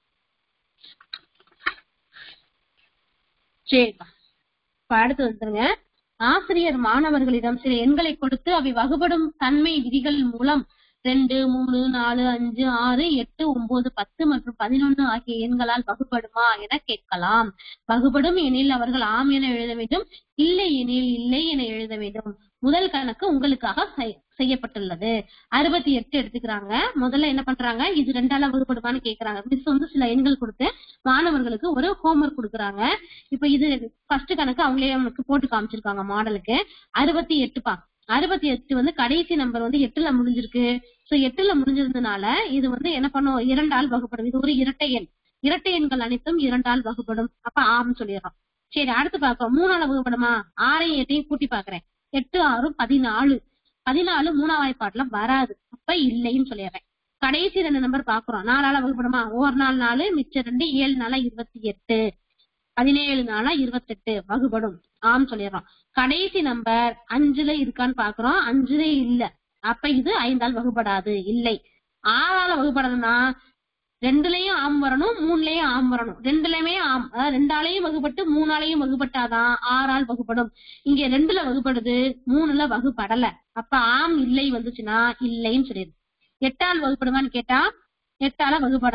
சரிப்பா இப்ப அடுத்து வந்துருங்க ஆசிரியர் மாணவர்களிடம் சில எண்களை கொடுத்து அவை வகுபடும் தன்மை விதிகள் மூலம் ரெண்டு மூணு நாலு அஞ்சு ஆறு எட்டு ஒன்பது பத்து மற்றும் பதினொன்னு ஆகிய எண்களால் வகுப்படுமா என கேட்கலாம் வகுபடும் எனில் அவர்கள் ஆம் என எழுத வேண்டும் இல்லை எனில் இல்லை என எழுத வேண்டும் முதல் கணக்கு உங்களுக்காக செய்- செய்யப்பட்டுள்ளது அறுபத்தி எட்டு எடுத்துக்கிறாங்க முதல்ல என்ன பண்றாங்க இது ரெண்டால வகுப்படுமான்னு கேக்குறாங்க மிஸ் வந்து சில எண்கள் கொடுத்து மாணவர்களுக்கு ஒரு ஹோம்ஒர்க் கொடுக்குறாங்க இப்ப இது ஃபர்ஸ்ட் கணக்கு அவங்களே அவனுக்கு போட்டு காமிச்சிருக்காங்க மாடலுக்கு அறுபத்தி எட்டுப்பா அறுபத்தி எட்டு வந்து கடைசி நம்பர் வந்து எட்டுல முடிஞ்சிருக்கு சோ எட்டுல முடிஞ்சிருந்தனால இது வந்து என்ன பண்ணும் இரண்டால் வகுப்படும் இது ஒரு இரட்டை எண் இரட்டை எண்கள் அனைத்தும் இரண்டால் வகுப்படும் அப்ப ஆம் சொல்லிடுறோம் சரி அடுத்து பார்ப்போம் மூணால வகுப்படுமா ஆறையும் எட்டையும் கூட்டி பாக்குறேன் எட்டு ஆறும் பதினாலு பதினாலு மூணாம் வாய்ப்பாட்டுல வராது அப்ப இல்லைன்னு சொல்லிடுறேன் கடைசி ரெண்டு நம்பர் பாக்குறோம் நாலால வகுப்படுமா ஒரு நாள் நாலு மிச்சம் ரெண்டு ஏழு நாளா இருபத்தி எட்டு பதினேழு நாளா இருபத்தெட்டு வகுப்படும் ஆம் சொல்லிடுறோம் கடைசி நம்பர் அஞ்சுல இருக்கான்னு பாக்குறோம் அஞ்சுல இல்ல அப்ப இது ஐந்தால் வகுப்படாது இல்லை ஆறால வகுப்படணும்னா ரெண்டுலயும் ஆம் வரணும் மூணுலயும் ஆம் வரணும் ரெண்டுலயுமே ஆம் அதாவது ரெண்டாலையும் வகுப்பட்டு மூணாலையும் வகுப்பட்டாதான் ஆறால் வகுப்படும் இங்க ரெண்டுல வகுப்படுது மூணுல வகுப்படல அப்ப ஆம் இல்லை வந்துச்சுன்னா இல்லைன்னு சொல்லிடு எட்டால் வகுப்படுமான்னு கேட்டா எட்டால வகுப்படாது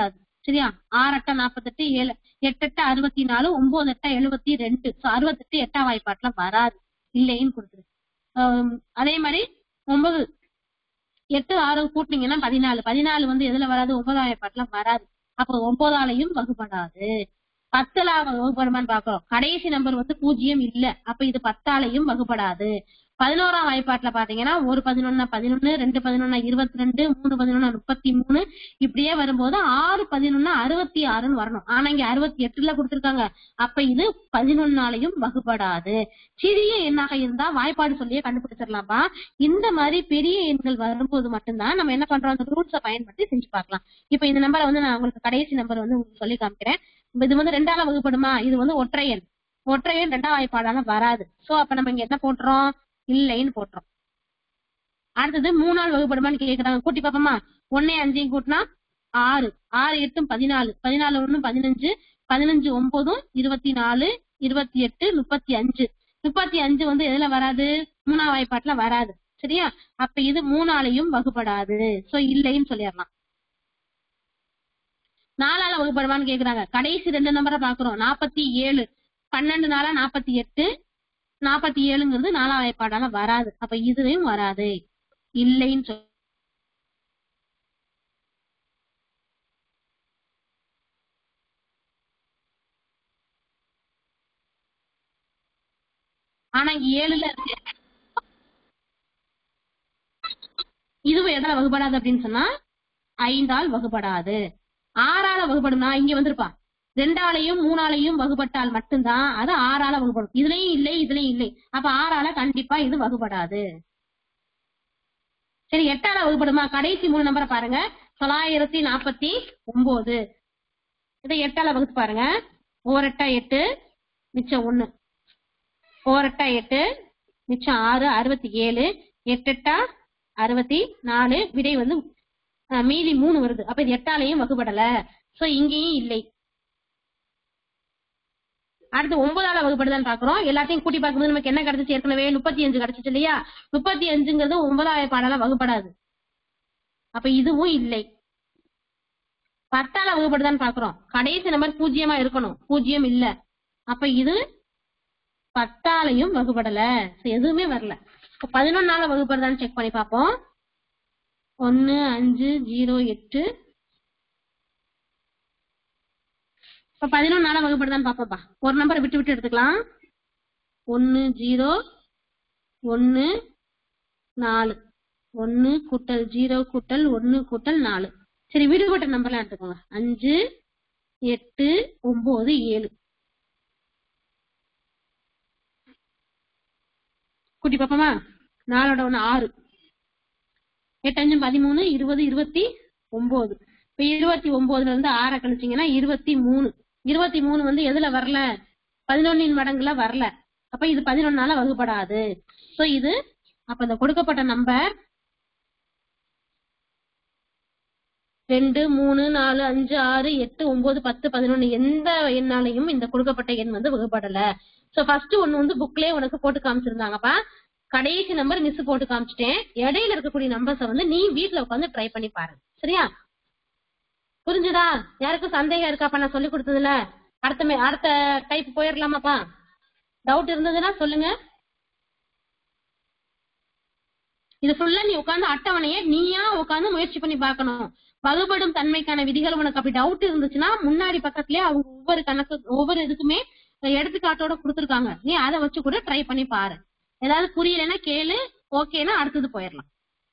சரியா ஆறு எட்டா நாற்பத்தெட்டு ஏழு எட்டு எட்டு அறுபத்தி நாலு ஒன்பது எட்டா எழுபத்தி ரெண்டு ஸோ அறுபத்தெட்டு எட்டா வாய்ப்பாட்டுல வராது இல்லைன்னு கொடுத்துரு ஆம், அதே மாதிரி ஒன்பது எட்டு ஆறு கூட்டினீங்கன்னா பதினாலு பதினாலு வந்து எதுல வராது ஒன்பதாம் வாய்ப்பாட்டுல வராது அப்போ ஒன்பதாலையும் வகுப்படாது பத்துல வகுப்படுமான்னு பாக்குறோம் கடைசி நம்பர் வந்து பூஜ்ஜியம் இல்ல அப்ப இது பத்தாலையும் வகுப்படாது பதினோராம் வாய்ப்பாட்டுல பாத்தீங்கன்னா ஒரு பதினொன்னா பதினொன்னு ரெண்டு பதினொன்னா இருபத்தி ரெண்டு மூணு பதினொன்னா முப்பத்தி மூணு இப்படியே வரும்போது ஆறு பதினொன்னா அறுபத்தி ஆறுன்னு வரணும் ஆனா இங்க அறுபத்தி எட்டுல கொடுத்திருக்காங்க அப்ப இது பதினொன்னாலையும் வகுப்படாது சிறிய எண்ணாக இருந்தா வாய்ப்பாடு சொல்லியே கண்டுபிடிச்சிடலாம்ப்பா இந்த மாதிரி பெரிய எண்கள் வரும்போது மட்டும்தான் நம்ம என்ன பண்றோம் அந்த ரூல்ஸை பயன்படுத்தி செஞ்சு பார்க்கலாம் இப்ப இந்த நம்பரை வந்து நான் உங்களுக்கு கடைசி நம்பர் வந்து உங்களுக்கு சொல்லி காமிக்கிறேன் இப்ப இது வந்து ரெண்டால வகுப்படுமா இது வந்து ஒற்றை எண் ஒற்றை எண் ரெண்டாம் வாய்ப்பாடால வராது சோ அப்ப நம்ம இங்க என்ன போட்டுறோம் இல்லைன்னு போட்டுறோம் அடுத்தது மூணாள் வகுப்படுமான்னு கேக்குறாங்க கூட்டி பாப்போமா ஒன்னே அஞ்சையும் கூட்டினா ஆறு ஆறு எட்டும் பதினாலு பதினாலு ஒண்ணும் பதினஞ்சு பதினஞ்சு ஒன்பதும் இருபத்தி நாலு இருபத்தி எட்டு முப்பத்தி அஞ்சு முப்பத்தி அஞ்சு வந்து எதுல வராது மூணாம் வாய்ப்பாட்டுல வராது சரியா அப்ப இது மூணாலையும் வகுப்படாது சோ இல்லைன்னு சொல்லிடலாம் நாலால வகுப்படுமான்னு கேக்குறாங்க கடைசி ரெண்டு நம்பரை பாக்குறோம் நாற்பத்தி ஏழு பன்னெண்டு நாளா நாற்பத்தி எட்டு நாற்பத்தி ஏழுங்கிறது நாலாம் வாய்ப்பாடால வராது அப்ப இதுவும் வராது இல்லைன்னு சொல் ஆனா இங்க ஏழுல இருக்கு இதுவும் எதால வகுப்படாது அப்படின்னு சொன்னா ஐந்தால் வகுப்படாது ஆறால வகுப்படும்னா இங்க வந்திருப்பா ரெண்டாலையும் மூணாலையும் வகுப்பட்டால் மட்டும்தான் அது ஆறால வகுப்படும் இதுலயும் இல்லை இதுலயும் இல்லை அப்ப ஆறால கண்டிப்பா இது வகுப்படாது சரி எட்டால வகுப்படுமா கடைசி மூணு நம்பரை பாருங்க தொள்ளாயிரத்தி நாற்பத்தி ஒன்பது இதை எட்டால வகுத்து பாருங்க ஓரெட்டா எட்டு மிச்சம் ஒண்ணு ஓரெட்டா எட்டு மிச்சம் ஆறு அறுபத்தி ஏழு எட்டெட்டா அறுபத்தி நாலு விடை வந்து அஹ், மீதி மூணு வருது அப்ப இது எட்டாலையும் வகுப்படல சோ இங்கேயும் இல்லை அடுத்து ஒன்பதால வகுப்படுதான்னு பாக்குறோம் எல்லாத்தையும் கூட்டி பார்க்கும்போது நமக்கு என்ன கிடைச்சிச்சு ஏற்கனவே முப்பத்தி அஞ்சு கிடைச்சிச்சு இல்லையா முப்பத்தி அஞ்சுங்கிறது ஒன்பதாயிரம் பாடால வகுப்படாது அப்ப இதுவும் இல்லை பத்தால வகுப்படுதான்னு பாக்குறோம் கடைசி நம்பர் பூஜ்ஜியமா இருக்கணும் பூஜ்ஜியம் இல்ல அப்ப இது பத்தாலையும் வகுப்படல So, எதுவுமே வரல இப்ப பதினொன்னால வகுப்படுதான்னு செக் பண்ணி பார்ப்போம் ஒன்னு அஞ்சு ஜீரோ எட்டு இப்ப பதினொன்னால வகுப்படுதான்னு பாப்போம்ப்பா ஒரு நம்பரை விட்டு விட்டு எடுத்துக்கலாம் ஒன்னு ஜீரோ ஒன்னு நாலு ஒன்னு கூட்டல் ஜீரோ கூட்டல் ஒன்னு கூட்டல் நாலு சரி விடுபட்ட நம்பர்லாம் எடுத்துக்கோங்க அஞ்சு எட்டு ஒன்பது ஏழு கூட்டி பாப்போமா நாலோட ஒண்ணு ஆறு எட்டு அஞ்சு பதிமூணு இருபது இருபத்தி ஒன்பது இப்ப இருபத்தி ஒன்பதுல இருந்து ஆறை கழிச்சீங்கன்னா இருபத்தி மூணு இருபத்தி மூணு வந்து எதுல வரல பதினொன்னின் மடங்குல வரல அப்ப இது பதினொன்னால வகுப்படாது சோ இது அப்ப இந்த கொடுக்கப்பட்ட நம்பர் ரெண்டு மூணு நாலு அஞ்சு ஆறு எட்டு ஒன்பது பத்து பதினொன்னு எந்த எண்ணாலையும் இந்த கொடுக்கப்பட்ட எண் வந்து வகுப்படல சோ ஃபர்ஸ்ட் ஒண்ணு வந்து புக்லயே உனக்கு போட்டு காமிச்சிருந்தாங்கப்பா கடைசி நம்பர் மிஸ் போட்டு காமிச்சிட்டேன் இடையில இருக்கக்கூடிய நம்பர்ஸ வந்து நீ வீட்ல உட்காந்து ட்ரை பண்ணி பாருங்க சரியா புரிஞ்சுதா யாருக்கும் சந்தேகம் இருக்காப்பா நான் சொல்லி கொடுத்ததுல அடுத்த மே- அடுத்த டைப் போயிடலாமாப்பா டவுட் இருந்ததுன்னா சொல்லுங்க இது ஃபுல்லா நீ உட்கார்ந்து அட்டவணையை நீயா உட்கார்ந்து முயற்சி பண்ணி பார்க்கணும் வகுபடும் தன்மைக்கான விதிகள் உனக்கு அப்படி டவுட் இருந்துச்சுன்னா முன்னாடி பக்கத்துலயே அவங்க ஒவ்வொரு கணக்கு ஒவ்வொரு இதுக்குமே எடுத்துக்காட்டோட கொடுத்துருக்காங்க நீ அதை வச்சு கூட ட்ரை பண்ணி பாரு ஏதாவது புரியலைன்னா கேளு ஓகேனா அடுத்தது போயிடலாம்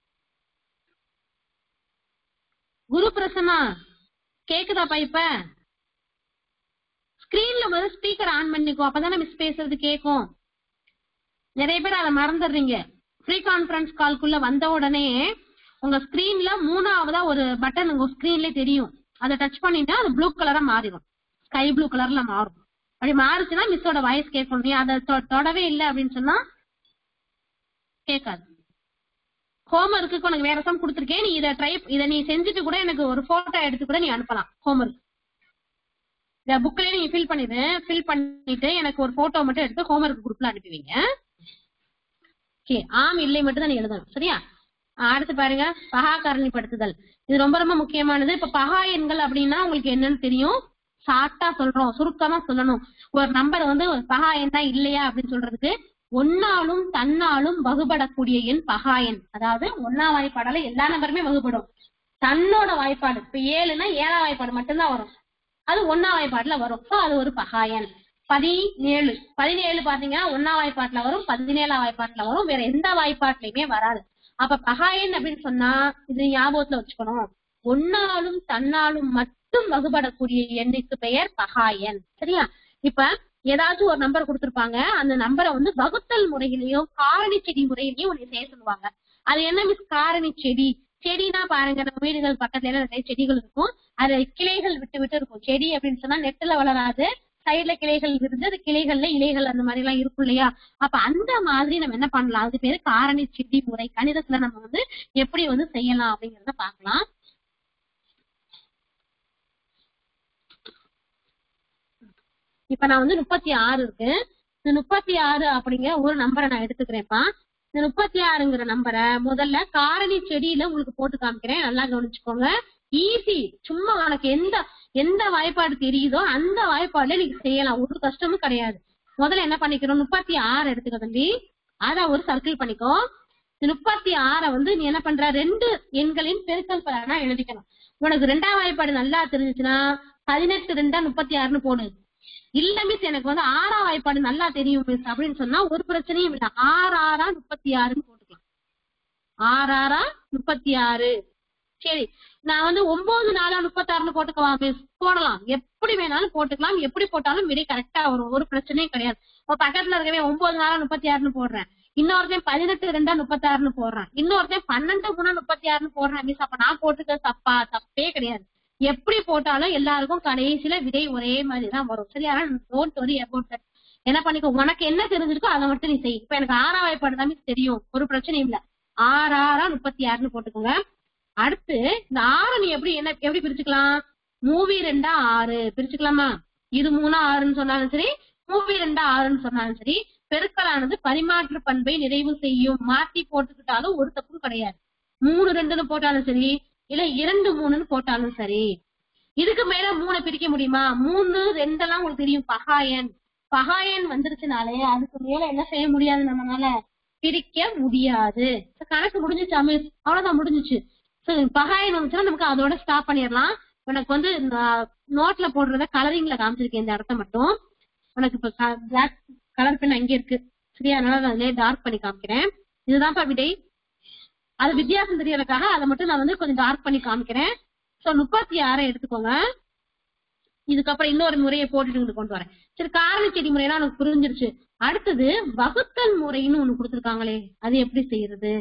குரு பிரசன்னா கேக்குதாப்பா இப்ப ஸ்கிரீன்ல முதல்ல ஸ்பீக்கர் ஆன் பண்ணிக்கோ அப்பதானே மிஸ் பேசுறது கேக்கும் நிறைய பேர் அதை மறந்துடுறீங்க ஃப்ரீ கான்ஃபரன்ஸ் கால்குள்ள வந்த உடனே உங்க ஸ்கிரீன்ல மூணாவதா ஒரு பட்டன் உங்க ஸ்கிரீன்ல தெரியும் அதை டச் பண்ணிட்டா அது ப்ளூ கலரா மாறிடும் ஸ்கை ப்ளூ கலர்ல மாறும் அப்படி மாறுச்சுன்னா மிஸ்ஸோட வாய்ஸ் கேட்கணும் நீ அதை தொ- தொடவே இல்லை அப்படின்னு சொன்னா கேட்காது ஹோம்ஒர்க்கு உனக்கு வேற சம் கொடுத்துருக்கேன் நீ இதை ட்ரை இதை நீ செஞ்சுட்டு கூட எனக்கு ஒரு போட்டோ எடுத்து கூட நீ அனுப்பலாம் ஹோம்ஒர்க் இந்த புக்லயே நீங்க ஃபில் பண்ணிடு ஃபில் பண்ணிட்டு எனக்கு ஒரு போட்டோ மட்டும் எடுத்து ஹோம்ஒர்க் குரூப்ல அனுப்புவீங்க ஓகே ஆம் இல்லை மட்டும் தான் நீ எழுதணும் சரியா அடுத்து பாருங்க பகா காரணிப்படுத்துதல் இது ரொம்ப ரொம்ப முக்கியமானது இப்ப பகா எண்கள் அப்படின்னா உங்களுக்கு என்னன்னு தெரியும் ஷார்ட்டா சொல்றோம் சுருக்கமா சொல்லணும் ஒரு நம்பர் வந்து பகா எண்ணா இல்லையா அப்படின்னு சொல்றதுக்கு ஒன்னாலும் தன்னாலும் வகுபடக்கூடிய எண் பகா எண் அதாவது ஒன்னா வாய்ப்பாடால எல்லா நம்பருமே வகுபடும் தன்னோட வாய்ப்பாடு இப்ப ஏழுனா ஏழாம் வாய்ப்பாடு மட்டும்தான் வரும் அது ஒன்னா வாய்ப்பாட்டுல வரும் சோ அது ஒரு பகா எண் பதினேழு பதினேழு பாத்தீங்கன்னா ஒன்னா வாய்ப்பாட்டுல வரும் பதினேழாம் வாய்ப்பாட்டுல வரும் வேற எந்த வாய்ப்பாட்டுலயுமே வராது அப்ப பகாயன் அப்படின்னு சொன்னா இது ஞாபகத்துல வச்சுக்கணும் ஒன்னாலும் தன்னாலும் மட்டும் வகுபடக்கூடிய எண்ணுக்கு பெயர் பகாயன் சரியா இப்ப ஏதாச்சும் ஒரு நம்பர் கொடுத்திருப்பாங்க அந்த நம்பரை வந்து வகுத்தல் முறையிலையும் காரணி செடி முறையிலையும் உன்னை செய்ய சொல்லுவாங்க அது என்ன மிஸ் காரணி செடி செடினா பாருங்க நம்ம வீடுகள் பக்கத்துல எல்லாம் நிறைய செடிகள் இருக்கும் அது கிளைகள் விட்டு விட்டு இருக்கும் செடி அப்படின்னு சொன்னா நெட்டுல வளராது சைடுல கிளைகள் இருந்து அது கிளைகள்ல இலைகள் அந்த மாதிரி எல்லாம் இருக்கும் இல்லையா அப்ப அந்த மாதிரி நம்ம என்ன பண்ணலாம் அது பேரு காரணி செடி முறை கணிதத்துல நம்ம வந்து எப்படி வந்து செய்யலாம் அப்படிங்கறத பாக்கலாம் இப்ப நான் வந்து முப்பத்தி ஆறு இருக்கு இந்த முப்பத்தி ஆறு அப்படிங்கிற ஒரு நம்பரை நான் எடுத்துக்கிறேன்ப்பா இந்த முப்பத்தி ஆறுங்கிற நம்பரை முதல்ல காரணி செடியில உங்களுக்கு போட்டு காமிக்கிறேன் நல்லா கவனிச்சுக்கோங்க ஈஸி சும்மா உனக்கு எந்த எந்த வாய்ப்பாடு தெரியுதோ அந்த வாய்ப்பாடுல நீங்க செய்யலாம் ஒரு கஷ்டமும் கிடையாது முதல்ல என்ன பண்ணிக்கிறோம் முப்பத்தி ஆறு எடுத்துக்க தம்பி அத ஒரு சர்க்கிள் பண்ணிக்கோ இந்த முப்பத்தி ஆறை வந்து நீ என்ன பண்ற ரெண்டு எண்களின் பெருக்கல் பலனா எழுதிக்கணும் உனக்கு ரெண்டாம் வாய்ப்பாடு நல்லா தெரிஞ்சுச்சுன்னா பதினெட்டு ரெண்டா முப்பத்தி ஆறுன்னு போடு இல்ல மிஸ் எனக்கு வந்து ஆறாம் வாய்ப்பாடு நல்லா தெரியும் மிஸ் அப்படின்னு சொன்னா ஒரு பிரச்சனையும் இல்ல ஆறு ஆறா முப்பத்தி ஆறுன்னு போட்டுக்கலாம் ஆறு ஆறா முப்பத்தி ஆறு சரி நான் வந்து ஒன்பது நாளா முப்பத்தாறுன்னு போட்டுக்கவா மிஸ் போடலாம் எப்படி வேணாலும் போட்டுக்கலாம் எப்படி போட்டாலும் விடை கரெக்டா வரும் ஒரு பிரச்சனையும் கிடையாது இப்ப பக்கத்துல இருக்கவே ஒன்பது நாளா முப்பத்தி ஆறுன்னு போடுறேன் இன்னொருத்தையும் பதினெட்டு ரெண்டா முப்பத்தாறுன்னு போடுறேன் இன்னொருத்தையும் பன்னெண்டு மூணா முப்பத்தி ஆறுன்னு போடுறேன் மிஸ் அப்ப நான் போட்டுக்க தப்பா தப்பே கிடையாது எப்படி போட்டாலும் எல்லாருக்கும் கடைசியில விடை ஒரே மாதிரி தான் வரும் சரி ஆனா டோன்ட் வரி அபவுட் என்ன பண்ணிக்கோ உனக்கு என்ன தெரிஞ்சிருக்கோ அதை மட்டும் நீ செய் இப்ப எனக்கு ஆறாம் வாய்ப்பாடு தான் மிஸ் தெரியும் ஒரு பிரச்சனையும் இல்ல ஆறு ஆறா முப்பத்தி ஆறுன்னு போட்டுக்கோங்க அடுத்து இந்த ஆறு நீ எப்படி என்ன எப்படி பிரிச்சுக்கலாம் மூவி ரெண்டா ஆறு பிரிச்சுக்கலாமா இது மூணா ஆறுன்னு சொன்னாலும் சரி மூவி ரெண்டா ஆறுன்னு சொன்னாலும் சரி பெருக்கலானது பரிமாற்று பண்பை நிறைவு செய்யும் மாத்தி போட்டுக்கிட்டாலும் ஒரு தப்பும் கிடையாது மூணு ரெண்டுன்னு போட்டாலும் சரி இல்ல இரண்டு மூணுன்னு போட்டாலும் சரி இதுக்கு மேல மூணை பிரிக்க முடியுமா மூணு ரெண்டெல்லாம் உங்களுக்கு தெரியும் பகாயன் பகாயன் வந்துருச்சுனாலே அதுக்கு மேல என்ன செய்ய முடியாது நம்மளால பிரிக்க முடியாது கணக்கு முடிஞ்சுச்சு அமிஸ் அவ்வளவுதான் முடிஞ்சுச்சு பகாயன் வந்துச்சுன்னா நமக்கு அதோட ஸ்டாப் பண்ணிடலாம் உனக்கு வந்து நோட்ல போடுறத கலரிங்ல காமிச்சிருக்கேன் இந்த இடத்த மட்டும் உனக்கு இப்ப பிளாக் கலர் பென் அங்கே இருக்கு சரியா அதனால நான் அதுலயே டார்க் பண்ணி காமிக்கிறேன் இதுதான்ப்பா விடை அது வித்தியாசம் தெரியறதுக்காக அதை மட்டும் நான் வந்து கொஞ்சம் டார்க் பண்ணி காமிக்கிறேன் சோ முப்பத்தி ஆறை எடுத்துக்கோங்க இதுக்கப்புறம் இன்னொரு முறையை போட்டுட்டு இங்க கொண்டு வரேன் சரி காரண செடி முறையெல்லாம் எனக்கு புரிஞ்சிருச்சு அடுத்தது வகுத்தல் முறைன்னு ஒண்ணு கொடுத்துருக்காங்களே அது எப்படி செய்யறது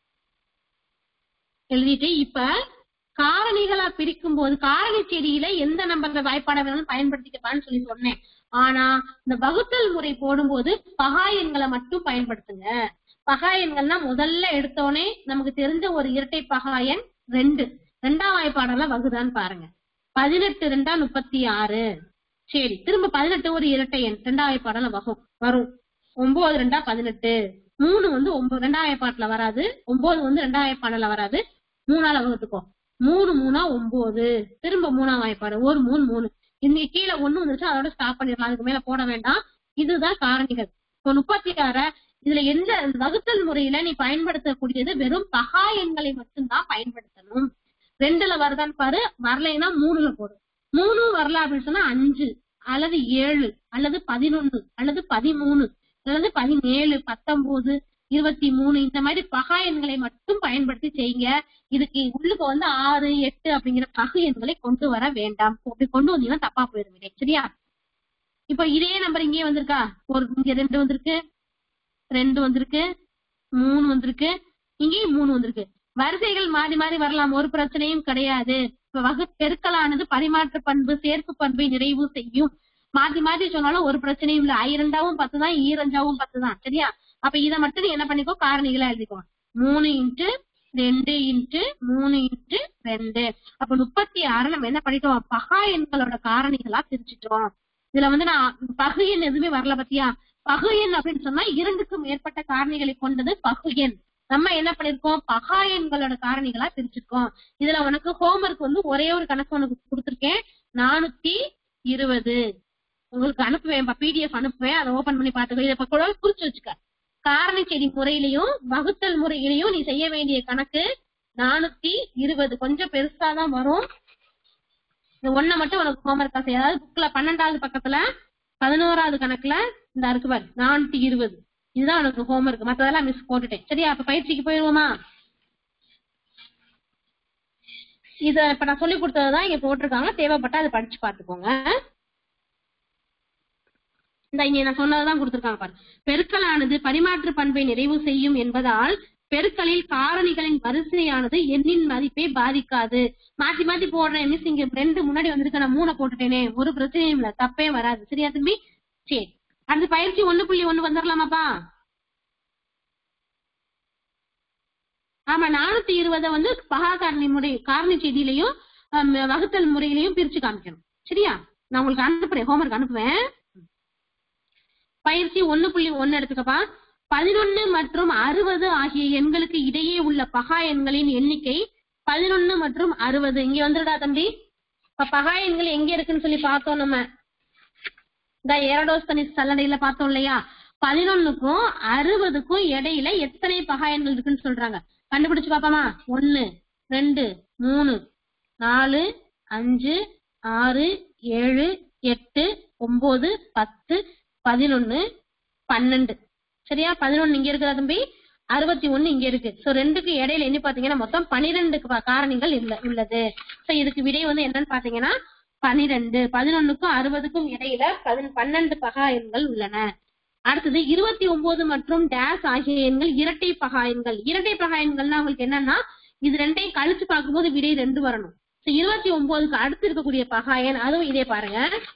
எழுதிட்டு இப்ப காரணிகளா பிரிக்கும் போது காரணி செடியில எந்த நம்பர் வாய்ப்பாடை வேணாலும் பயன்படுத்திக்கப்பான்னு சொல்லி சொன்னேன் ஆனா இந்த வகுத்தல் முறை போடும்போது பகா எண்களை மட்டும் பயன்படுத்துங்க பகா எண்கள்னா முதல்ல எடுத்தோடனே நமக்கு தெரிஞ்ச ஒரு இரட்டை பகா எண் ரெண்டு ரெண்டாம் வாய்ப்பாடெல்லாம் வகுதான்னு பாருங்க பதினெட்டு ரெண்டா முப்பத்தி ஆறு சரி திரும்ப பதினெட்டு ஒரு இரட்டை எண் ரெண்டாம் வாய்ப்பாடெல்லாம் வகும் வரும் ஒன்பது ரெண்டா பதினெட்டு மூணு வந்து ஒன்பது ரெண்டாம் வாய்ப்பாட்டுல வராது ஒன்பது வந்து ரெண்டாம் வாய்ப்பாடுல வராது மூணால வகுத்துக்கோ மூணு மூணா ஒன்பது திரும்ப மூணாம் வாய்ப்பாடு ஒரு மூணு மூணு இன்னைக்கு கீழே ஒண்ணு வந்துருச்சு அதோட ஸ்டாப் பண்ணிடலாம் அதுக்கு மேல போட வேண்டாம் இதுதான் காரணிகள் இப்போ முப்பத்தி ஆற இதுல எந்த வகுத்தல் முறையில நீ பயன்படுத்தக்கூடியது வெறும் பகா எண்களை மட்டும்தான் பயன்படுத்தணும் ரெண்டுல வருதான்னு பாரு வரலைன்னா மூணுல போடு மூணு வரல அப்படின்னு சொன்னா அஞ்சு அல்லது ஏழு அல்லது பதினொன்னு அல்லது பதிமூணு அல்லது பதினேழு பத்தொன்பது இருபத்தி மூணு இந்த மாதிரி பகா எண்களை மட்டும் பயன்படுத்தி செய்யுங்க இதுக்கு உள்ளுக்கு வந்து ஆறு எட்டு அப்படிங்கிற பகு எண்களை கொண்டு வர வேண்டாம் அப்படி கொண்டு வந்தீங்கன்னா தப்பா போயிருவீங்க சரியா இப்ப இதே நம்பர் இங்கே வந்திருக்கா ஒரு இங்க ரெண்டு வந்திருக்கு ரெண்டு வந்திருக்கு மூணு வந்திருக்கு இங்கேயும் மூணு வந்திருக்கு வரிசைகள் மாறி மாறி வரலாம் ஒரு பிரச்சனையும் கிடையாது இப்ப வகு பெருக்கலானது பரிமாற்ற பண்பு சேர்ப்பு பண்பை நிறைவு செய்யும் மாத்தி மாத்தி சொன்னாலும் ஒரு பிரச்சனையும் இல்ல ஐரண்டாவும் பத்து தான் ஈரஞ்சாவும் பத்து தான் சரியா அப்ப இதை மட்டும் நீ என்ன பண்ணிக்கோ காரணிகளா எழுதிக்கோ மூணு இன்ட்டு ரெண்டு இன்ட்டு மூணு இன்ட்டு ரெண்டு அப்ப முப்பத்தி ஆறு நம்ம என்ன பண்ணிட்டோம் பகா எண்களோட காரணிகளா பிரிச்சுட்டோம் இதுல வந்து நான் பகு எண் எதுவுமே வரல பத்தியா பகு எண் அப்படின்னு சொன்னா இரண்டுக்கும் மேற்பட்ட காரணிகளை கொண்டது பகு எண் நம்ம என்ன பண்ணிருக்கோம் பகா எண்களோட காரணிகளா பிரிச்சிருக்கோம் இதுல உனக்கு ஹோம்ஒர்க் வந்து ஒரே ஒரு கணக்கு உனக்கு கொடுத்திருக்கேன் நானூத்தி இருபது உங்களுக்கு அனுப்புவேன் பிடிஎஃப் அனுப்புவேன் அதை ஓபன் பண்ணி பாத்துக்கோ இதை இப்ப கூட குறிச்சு வச்சுக்க காரணி செடி முறையிலையும் வகுத்தல் முறையிலையும் நீ செய்ய வேண்டிய கணக்கு நானூத்தி இருபது கொஞ்சம் பெருசா தான் வரும் இந்த ஒண்ண மட்டும் உனக்கு ஹோம்ஒர்க்கா செய்ய அதாவது புக்ல பன்னெண்டாவது பக்கத்துல பதினோராவது கணக்குல இந்த இருக்கு பாரு நானூத்தி இருபது இதுதான் உனக்கு ஹோம்ஒர்க் மத்ததெல்லாம் மிஸ் போட்டுட்டேன் சரியா அப்ப பயிற்சிக்கு போயிருவோமா இத இப்ப நான் சொல்லி கொடுத்ததுதான் இங்க போட்டிருக்காங்க தேவைப்பட்டா அதை படிச்சு பாத்துக்கோங்க இந்த இங்க நான் சொன்னதுதான் கொடுத்திருக்காங்க பாரு பெருக்கலானது பரிமாற்று பண்பை நிறைவு செய்யும் என்பதால் பெருக்கலில் காரணிகளின் வரிசையானது எண்ணின் மதிப்பை பாதிக்காது மாத்தி மாத்தி போடுறேன் மிஸ் இங்க ரெண்டு முன்னாடி வந்திருக்கு நான் மூணை போட்டுட்டேனே ஒரு பிரச்சனையும் இல்ல தப்பே வராது சரியா தம்பி சரி அடுத்து பயிற்சி ஒண்ணு புள்ளி ஒண்ணு வந்துடலாமாப்பா ஆமா நானூத்தி இருபதை வந்து பகா காரணி முறை காரணி செய்தியிலையும் ஹம், வகுத்தல் முறையிலையும் பிரிச்சு காமிக்கணும் சரியா நான் உங்களுக்கு அனுப்புறேன் ஹோம்ஒர்க் அனுப்புவேன் பயிற்சி ஒண்ணு புள்ளி ஒண்ணு எடுத்துக்கப்பா பதினொன்னு மற்றும் அறுபது ஆகிய எண்களுக்கு இடையே உள்ள பகா எண்களின் எண்ணிக்கை பதினொன்னு மற்றும் அறுபது இங்க வந்துடுடா தம்பி இப்ப பகா எண்கள் எங்க இருக்குன்னு சொல்லி பார்த்தோம் நம்ம இந்த ஏரடோஸ்தனிஸ் சல்லடையில பார்த்தோம் இல்லையா பதினொன்னுக்கும் அறுபதுக்கும் இடையில எத்தனை பகா எண்கள் இருக்குன்னு சொல்றாங்க கண்டுபிடிச்சு பாப்பாமா ஒன்னு ரெண்டு மூணு நாலு அஞ்சு ஆறு ஏழு எட்டு ஒன்பது பத்து பதினொன்னு பன்னெண்டு சரியா பதினொன்னு இங்க இருக்குதா தம்பி அறுபத்தி ஒண்ணு இங்க இருக்கு சோ ரெண்டுக்கு இடையில என்ன பாத்தீங்கன்னா மொத்தம் பனிரெண்டு காரணிகள் இல்ல உள்ளது சோ இதுக்கு விடை வந்து என்னன்னு பாத்தீங்கன்னா பனிரெண்டு பதினொன்னுக்கும் அறுபதுக்கும் இடையில பதின- பன்னெண்டு பகா எண்கள் உள்ளன அடுத்தது இருபத்தி ஒன்பது மற்றும் டேஸ் ஆகிய எண்கள் இரட்டை பகா எண்கள் இரட்டை பகா எண்கள்னா உங்களுக்கு என்னன்னா இது ரெண்டையும் கழிச்சு பார்க்கும்போது விடை ரெண்டு வரணும் சோ இருபத்தி ஒன்பதுக்கு அடுத்து இருக்கக்கூடிய பகா எண் அதுவும் இதே பாருங்க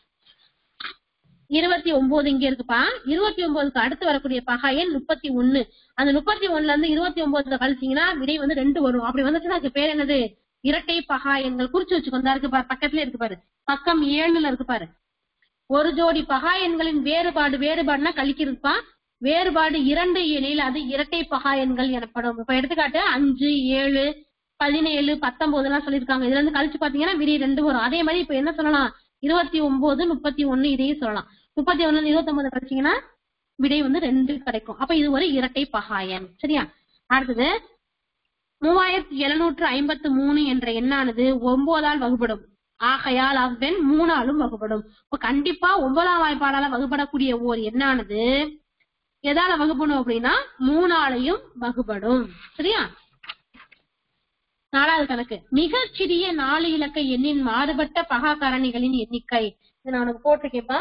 இருபத்தி ஒன்பது இங்க இருக்குப்பா இருபத்தி ஒன்பதுக்கு அடுத்து வரக்கூடிய பகா எண் முப்பத்தி ஒண்ணு அந்த முப்பத்தி ஒண்ணுல இருந்து இருபத்தி ஒன்பதுல கழிச்சீங்கன்னா விடை வந்து ரெண்டு வரும் அப்படி வந்துச்சுன்னா அதுக்கு பேர் என்னது இரட்டை பகா எண்கள் குறிச்சு வச்சுக்கோங்க இருக்கு பாரு பக்கத்துல இருக்கு பாரு பக்கம் ஏழுல இருக்கு பாரு ஒரு ஜோடி பகா எண்களின் வேறுபாடு வேறுபாடுனா கழிக்கிறதுப்பா வேறுபாடு இரண்டு எனில் அது இரட்டை பகா எண்கள் எனப்படும் இப்ப எடுத்துக்காட்டு அஞ்சு ஏழு பதினேழு பத்தொன்பது எல்லாம் சொல்லியிருக்காங்க இதுல இருந்து கழிச்சு பாத்தீங்கன்னா விடை ரெண்டு வரும் அதே மாதிரி இப்ப என்ன சொல்லலாம் இருபத்தி ஒன்பது முப்பத்தி ஒண்ணு இதையும் சொல்லலாம் முப்பத்தி ஒண்ணு இருபத்தி ஒன்பது கழிச்சீங்கன்னா விடை வந்து ரெண்டு கிடைக்கும் அப்ப இது ஒரு இரட்டை பகாயன் சரியா அடுத்தது மூவாயிரத்தி எழுநூற்று ஐம்பத்து மூணு என்ற எண்ணானது ஒன்பதால் வகுப்படும் ஆகையால் அவ்வெண் மூணாலும் வகுப்படும் இப்ப கண்டிப்பா ஒன்பதாம் வாய்ப்பாடால வகுப்படக்கூடிய ஓர் எண்ணானது எதால வகுப்படும் அப்படின்னா மூணாலையும் வகுப்படும் சரியா நாலாவது கணக்கு மிகச் சிறிய நாலு இலக்க எண்ணின் மாறுபட்ட பகா காரணிகளின் எண்ணிக்கை இதை நான் உனக்கு போட்டிருக்கேன்ப்பா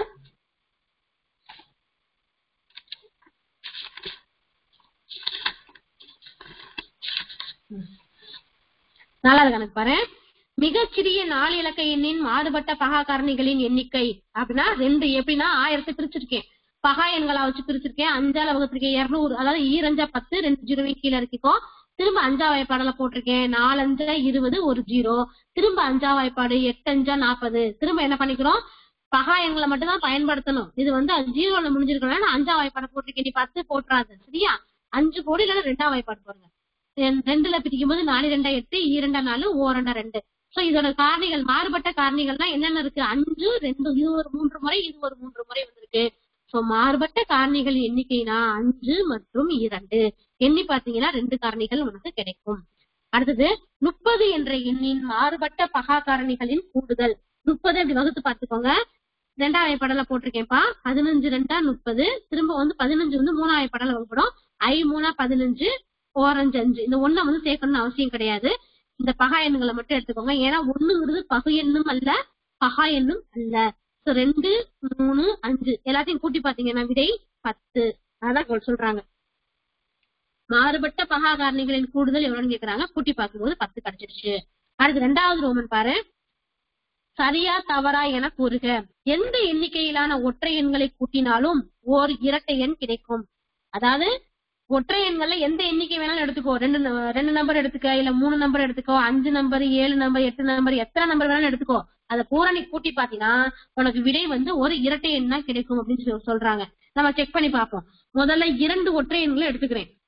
நாலாவது கணக்கு பாரு மிகச்சிறிய நாலு இலக்க எண்ணின் மாறுபட்ட பகா காரணிகளின் எண்ணிக்கை அப்படின்னா ரெண்டு எப்படின்னா ஆயிரத்தை பிரிச்சிருக்கேன் பகா எண்களா வச்சு பிரிச்சிருக்கேன் அஞ்சால வகுத்திருக்கேன் இருநூறு அதாவது ஈரஞ்சா பத்து ரெண்டு ஜீரோவையும் கீழே இறக்கிக்கோ திரும்ப அஞ்சா வாய்ப்பாடுல போட்டிருக்கேன் நாலு அஞ்சா இருபது ஒரு ஜீரோ திரும்ப அஞ்சா வாய்ப்பாடு எட்டு அஞ்சா நாற்பது திரும்ப என்ன பண்ணிக்கிறோம் பகா எண்களை மட்டும் தான் பயன்படுத்தணும் இது வந்து அது ஜீரோல முடிஞ்சிருக்கணும் நான் அஞ்சா வாய்ப்பாடு போட்டிருக்கேன் நீ பத்து போட்டுறாது சரியா அஞ்சு கோடி இல்லைன்னா ரெண்டாம் வாய்ப்பாடு போடுங்க ரெண்டு- ரெண்டுல பிரிக்கும் போது நாலு ரெண்டா எட்டு ஈரெண்டா நாலு ஓ ரெண்டா ரெண்டு சோ இதோட காரணிகள் மாறுபட்ட காரணிகள்னா என்னென்ன இருக்கு அஞ்சு ரெண்டு இது ஒரு மூன்று முறை இது ஒரு மூன்று முறை வந்திருக்கு சோ மாறுபட்ட காரணிகள் எண்ணிக்கைனா அஞ்சு மற்றும் இரண்டு எண்ணி பாத்தீங்கன்னா ரெண்டு காரணிகள் உனக்கு கிடைக்கும் அடுத்தது முப்பது என்ற எண்ணின் மாறுபட்ட பகா காரணிகளின் கூடுதல் முப்பது அப்படி வகுத்து பார்த்துக்கோங்க ரெண்டாவது படல போட்டிருக்கேன்ப்பா பதினஞ்சு ரெண்டா முப்பது திரும்ப வந்து பதினஞ்சு வந்து மூணாவது படல வகுப்படும் ஐ மூணா பதினஞ்சு ஓரஞ்சு அஞ்சு இந்த ஒண்ணை வந்து சேர்க்கணும்னு அவசியம் கிடையாது இந்த பகா எண்ணுகளை மட்டும் எடுத்துக்கோங்க ஏன்னா ஒண்ணுங்கிறது பகு எண்ணும் அல்ல பகா எண்ணும் அல்ல சோ ரெண்டு மூணு அஞ்சு எல்லாத்தையும் கூட்டி பாத்தீங்கன்னா விடை பத்து அதான் கொ- சொல்றாங்க மாறுபட்ட பகா காரணிகளின் கூடுதல் எவ்வளவுன்னு கேக்குறாங்க கூட்டி பார்க்கும்போது பத்து கிடைச்சிருச்சு அடுத்து ரெண்டாவது ரோமன் பாரு சரியா தவறா என கூறுக எந்த எண்ணிக்கையிலான ஒற்றை எண்களை கூட்டினாலும் ஓர் இரட்டை எண் கிடைக்கும் அதாவது ஒற்றை எண்கள்ல எந்த எண்ணிக்கை வேணாலும் எடுத்துக்கோ ரெண்டு ந- ரெண்டு நம்பர் எடுத்துக்க இல்ல மூணு நம்பர் எடுத்துக்கோ அஞ்சு நம்பர் ஏழு நம்பர் எட்டு நம்பர் எத்தனை நம்பர் வேணாலும் எடுத்துக்கோ அதை பூரா நீ கூட்டி பாத்தீங்கன்னா உனக்கு விடை வந்து ஒரு இரட்டை எண் தான் கிடைக்கும் அப்படின்னு சொல்- சொல்றாங்க நம்ம செக் பண்ணி பார்ப்போம் முதல்ல இரண்டு ஒற்றை எண்களை எடுத்துக்கிறேன்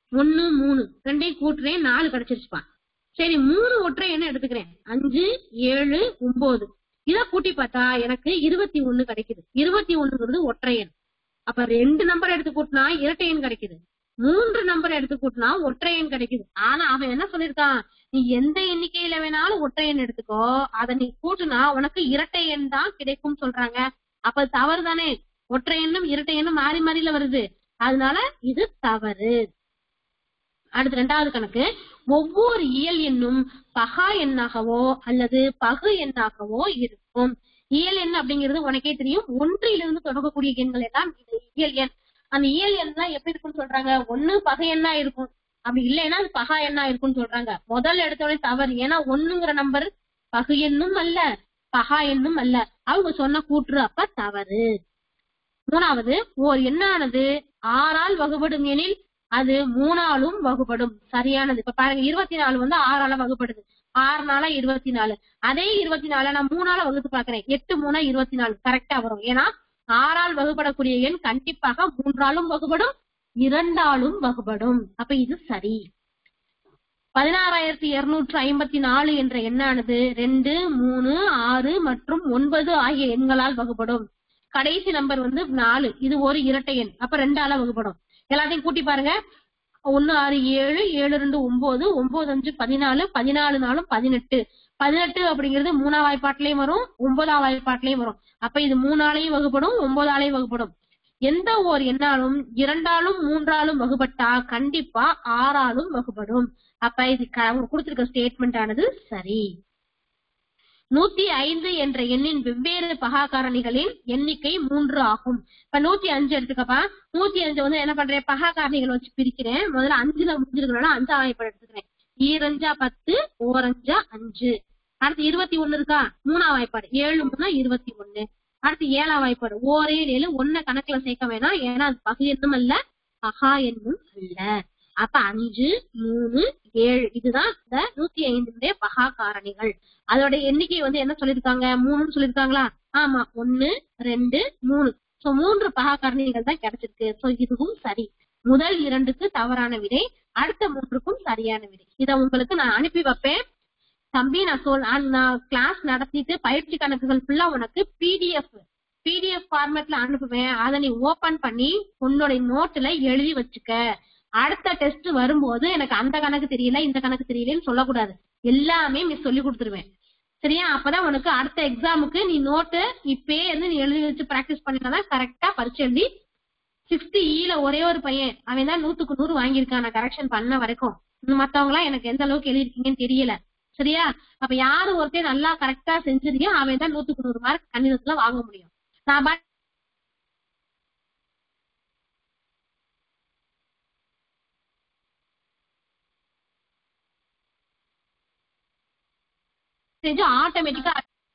ஒன்னு மூணு ரெண்டையும் கூட்டுறேன் நாலு கிடைச்சிருச்சுப்பா சரி மூணு ஒற்றை எண்ணை எடுத்துக்கிறேன் அஞ்சு ஏழு ஒன்பது இத கூட்டி பார்த்தா எனக்கு இருபத்தி ஒண்ணு கிடைக்குது இருபத்தி ஒண்ணுங்கிறது ஒற்றை எண் அப்ப ரெண்டு நம்பர் எடுத்து கூட்டினா இரட்டை எண் கிடைக்குது மூன்று நம்பர் எடுத்து கூட்டினா ஒற்றை எண் கிடைக்குது ஆனா அவன் என்ன சொல்லிருக்கான் நீ எந்த எண்ணிக்கையில வேணாலும் ஒற்றை எண் எடுத்துக்கோ அத நீ கூட்டுனா உனக்கு இரட்டை எண் தான் கிடைக்கும் சொல்றாங்க அப்ப தவறு தானே ஒற்றை எண்ணும் இரட்டை எண்ணும் மாறி மாறில வருது அதனால இது தவறு அடுத்து ரெண்டாவது கணக்கு ஒவ்வொரு இயல் எண்ணும் பகா எண்ணாகவோ அல்லது பகு எண்ணாகவோ இருக்கும் இயல் எண் அப்படிங்கிறது உனக்கே தெரியும் ஒன்றிலிருந்து தொடங்கக்கூடிய எண்கள் எல்லாம் இது இயல் எண் அந்த இயல் எண்லாம் எப்படி இருக்கும்னு சொல்றாங்க ஒண்ணு பகை எண்ணா இருக்கும் அப்படி இல்லைன்னா அது பகா எண்ணா இருக்கும்னு சொல்றாங்க முதல் எடுத்தோடனே தவறு ஏன்னா ஒண்ணுங்கிற நம்பர் பகு எண்ணும் அல்ல பகா எண்ணும் அல்ல அவங்க சொன்ன கூற்று அப்ப தவறு மூணாவது ஓர் எண்ணானது ஆறால் வகுபடும் எனில் அது மூணாலும் வகுபடும் சரியானது இப்ப பாருங்க இருபத்தி நாலு வந்து ஆறால வகுப்படுது ஆறு நாளா இருபத்தி நாலு அதே இருபத்தி நாலு நான் மூணால வகுத்து பாக்குறேன் எட்டு மூணா இருபத்தி நாலு கரெக்டா வரும் ஏன்னா ஆறால் வகுப்படக்கூடிய எண் கண்டிப்பாக மூன்றாலும் வகுபடும் இரண்டாலும் வகுபடும் அப்ப இது சரி பதினாறாயிரத்தி இருநூற்று ஐம்பத்தி நாலு என்ற எண்ணானது ரெண்டு மூணு ஆறு மற்றும் ஒன்பது ஆகிய எண்களால் வகுப்படும் கடைசி நம்பர் வந்து நாலு இது ஒரு இரட்டை எண் அப்ப ரெண்டால வகுப்படும் எல்லாத்தையும் கூட்டி பாருங்க ஒன்னு ஆறு ஏழு ஏழு ரெண்டு ஒன்பது ஒன்பது அஞ்சு பதினாலு பதினாலு நாலும் பதினெட்டு பதினெட்டு அப்படிங்கிறது மூணாம் வாய்ப்பாட்டிலையும் வரும் ஒன்பதாம் வாய்ப்பாட்டிலையும் வரும் அப்ப இது மூணாலையும் வகுப்படும் ஒன்பதாலையும் வகுப்படும் எந்த ஓர் எண்ணாலும் இரண்டாலும் மூன்றாலும் வகுப்பட்டா கண்டிப்பா ஆறாலும் வகுப்படும் அப்ப இது க- அவங்க கொடுத்திருக்க ஸ்டேட்மெண்ட் ஆனது சரி நூத்தி ஐந்து என்ற எண்ணின் வெவ்வேறு பகாகாரணிகளின் எண்ணிக்கை மூன்று ஆகும் இப்ப நூத்தி அஞ்சு எடுத்துக்கப்பா நூத்தி அஞ்சு வந்து என்ன பண்றேன் பகாகாரணிகள் வச்சு பிரிக்கிறேன் முதல்ல அஞ்சுல முடிஞ்சிருக்கணும் அஞ்சா வாய்ப்பாடு எடுத்துக்கிறேன் ஈரஞ்சா பத்து ஓரஞ்சா அஞ்சு அடுத்து இருபத்தி ஒண்ணு இருக்கா மூணாம் வாய்ப்பாடு ஏழு மூணா இருபத்தி ஒண்ணு அடுத்து ஏழாம் வாய்ப்பாடு ஓரே ஏழு ஒன்ன கணக்குல சேர்க்க வேணாம் ஏன்னா அது பகு எண்ணும் அல்ல பகா எண்ணும் அல்ல அப்ப அஞ்சு மூணு ஏழு இதுதான் இந்த நூத்தி ஐந்துடைய பகா காரணிகள் அதோட எண்ணிக்கை வந்து என்ன சொல்லிருக்காங்க மூணுன்னு சொல்லிருக்காங்களா ஆமா ஒன்னு ரெண்டு மூணு சோ மூன்று பகா காரணிகள் தான் கிடைச்சிருக்கு சோ இதுவும் சரி முதல் இரண்டுக்கு தவறான விடை அடுத்த மூன்றுக்கும் சரியான விடை இத உங்களுக்கு நான் அனுப்பி வைப்பேன் தம்பி நான் சொல் ஆ- நான் கிளாஸ் நடத்திட்டு பயிற்சி கணக்குகள் ஃபுல்லா உனக்கு பிடிஎஃப் பிடிஎஃப் ஃபார்மேட்ல அனுப்புவேன் அதை நீ ஓபன் பண்ணி உன்னோட நோட்டுல எழுதி வச்சுக்க அடுத்த டெஸ்ட் வரும்போது எனக்கு அந்த கணக்கு தெரியல இந்த கணக்கு தெரியலன்னு சொல்லக்கூடாது எல்லாமே மிஸ் சொல்லி கொடுத்துருவேன் சரியா அப்பதான் உனக்கு அடுத்த எக்ஸாமுக்கு நீ நோட்டு இப்பயே வந்து நீ எழுதி வச்சு பிராக்டிஸ் பண்ணினாதான் கரெக்டா பரிச்சு எழுதி சிக்ஸ்த் ஈல ஒரே ஒரு பையன் அவன் தான் நூத்துக்கு நூறு வாங்கியிருக்கான் நான் கரெக்ஷன் பண்ண வரைக்கும் இன்னும் மத்தவங்க எல்லாம் எனக்கு எந்த அளவுக்கு எழுதிருக்கீங்கன்னு தெரியல சரியா அப்ப யாரு ஒருத்தன் நல்லா கரெக்டா செஞ்சிருக்கியோ அவன் தான் நூத்துக்கு நூறு மார்க் கணிதத்துல வாங்க முடியும் நான் பாட் செஞ்சு ஆட்டோமேட்டிக்கா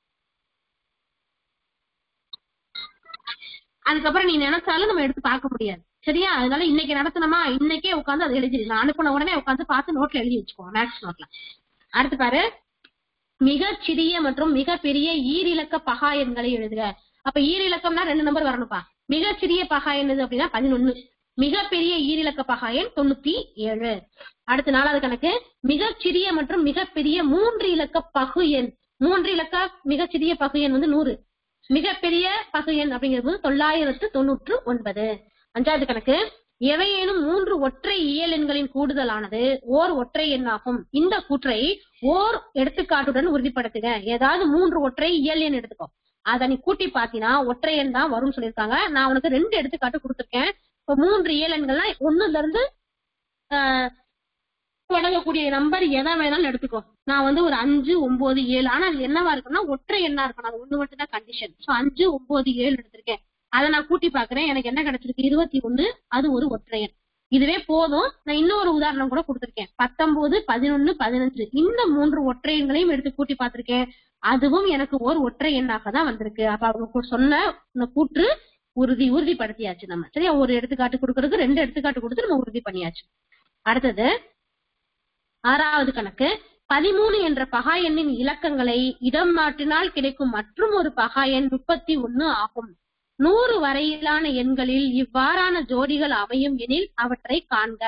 அதுக்கப்புறம் நீ நினைச்சாலும் நம்ம எடுத்து பார்க்க முடியாது சரியா அதனால இன்னைக்கு நடத்தணுமா இன்னைக்கே உட்காந்து அதை எழுதிரு நான் அனுப்பின உடனே உட்காந்து பார்த்து நோட்ல எழுதி வச்சுக்கோ மேக்ஸ் நோட்ல அடுத்து பாரு மிகச் சிறிய மற்றும் மிகப்பெரிய ஈரிலக்க பகா எண்களை எழுதுக அப்ப ஈரிலக்கம்னா ரெண்டு நம்பர் வரணும்ப்பா மிகச் சிறிய பகா எண்ணது அப்படின்னா பதினொன்னு மிகப்பெரிய ஈரிலக்க பகா எண் தொண்ணூத்தி ஏழு அடுத்த நாலாவது கணக்கு மிகச் சிறிய மற்றும் மிகப்பெரிய மூன்று இலக்க பகு எண் மூன்று இலக்க மிகச்சிறிய பகு எண் வந்து நூறு மிகப்பெரிய பகு எண் அப்படிங்கிறது தொள்ளாயிரத்து தொண்ணூற்று ஒன்பது அஞ்சாவது கணக்கு எவையேனும் மூன்று ஒற்றை இயல் எண்களின் கூடுதலானது ஓர் ஒற்றை எண்ணாகும் இந்த கூற்றை ஓர் எடுத்துக்காட்டுடன் உறுதிப்படுத்துக ஏதாவது மூன்று ஒற்றை இயல் எண் எடுத்துக்கோ அதை நீ கூட்டி பாத்தீங்கன்னா ஒற்றை எண் தான் வரும்னு சொல்லியிருக்காங்க நான் உனக்கு ரெண்டு எடுத்துக்காட்டு கொடுத்துருக்கேன் இப்போ மூன்று இயல் எண்கள்னா ஒண்ணுல இருந்து ஆஹ், தொடங்கக்கூடிய நம்பர் எதை வேணாலும் எடுத்துக்கோ நான் வந்து ஒரு அஞ்சு ஒன்பது ஏழு ஆனா அது என்னவா இருக்குன்னா ஒற்றை எண்ணா இருக்கணும் அது ஒண்ணு மட்டும் தான் கண்டிஷன் சோ அஞ்சு ஒன்பது ஏழு எடுத்திருக்கேன் அதை நான் கூட்டி பாக்குறேன் எனக்கு என்ன கிடைச்சிருக்கு இருபத்தி ஒண்ணு அது ஒரு ஒற்றை எண் இதுவே போதும் நான் இன்னொரு உதாரணம் கூட கொடுத்திருக்கேன் பத்தொன்பது பதினொன்னு பதினஞ்சு இந்த மூன்று ஒற்றை எண்களையும் எடுத்து கூட்டி பார்த்திருக்கேன் அதுவும் எனக்கு ஒரு ஒற்றை எண்ணாக தான் வந்திருக்கு அப்ப அவங்க கு- சொன்ன இந்த கூற்று உறுதி உறுதிப்படுத்தியாச்சு நம்ம சரியா ஒரு எடுத்துக்காட்டு கொடுக்கறதுக்கு ரெண்டு எடுத்துக்காட்டு கொடுத்து நம்ம உறுதி பண்ணியாச்சு அடுத்தது ஆறாவது கணக்கு பதிமூணு என்ற பகா எண்ணின் இலக்கங்களை இடம் மாற்றினால் கிடைக்கும் மற்றும் ஒரு பகா எண் முப்பத்தி ஒன்னு ஆகும் நூறு வரையிலான எண்களில் இவ்வாறான ஜோடிகள் அமையும் எனில் அவற்றை காண்க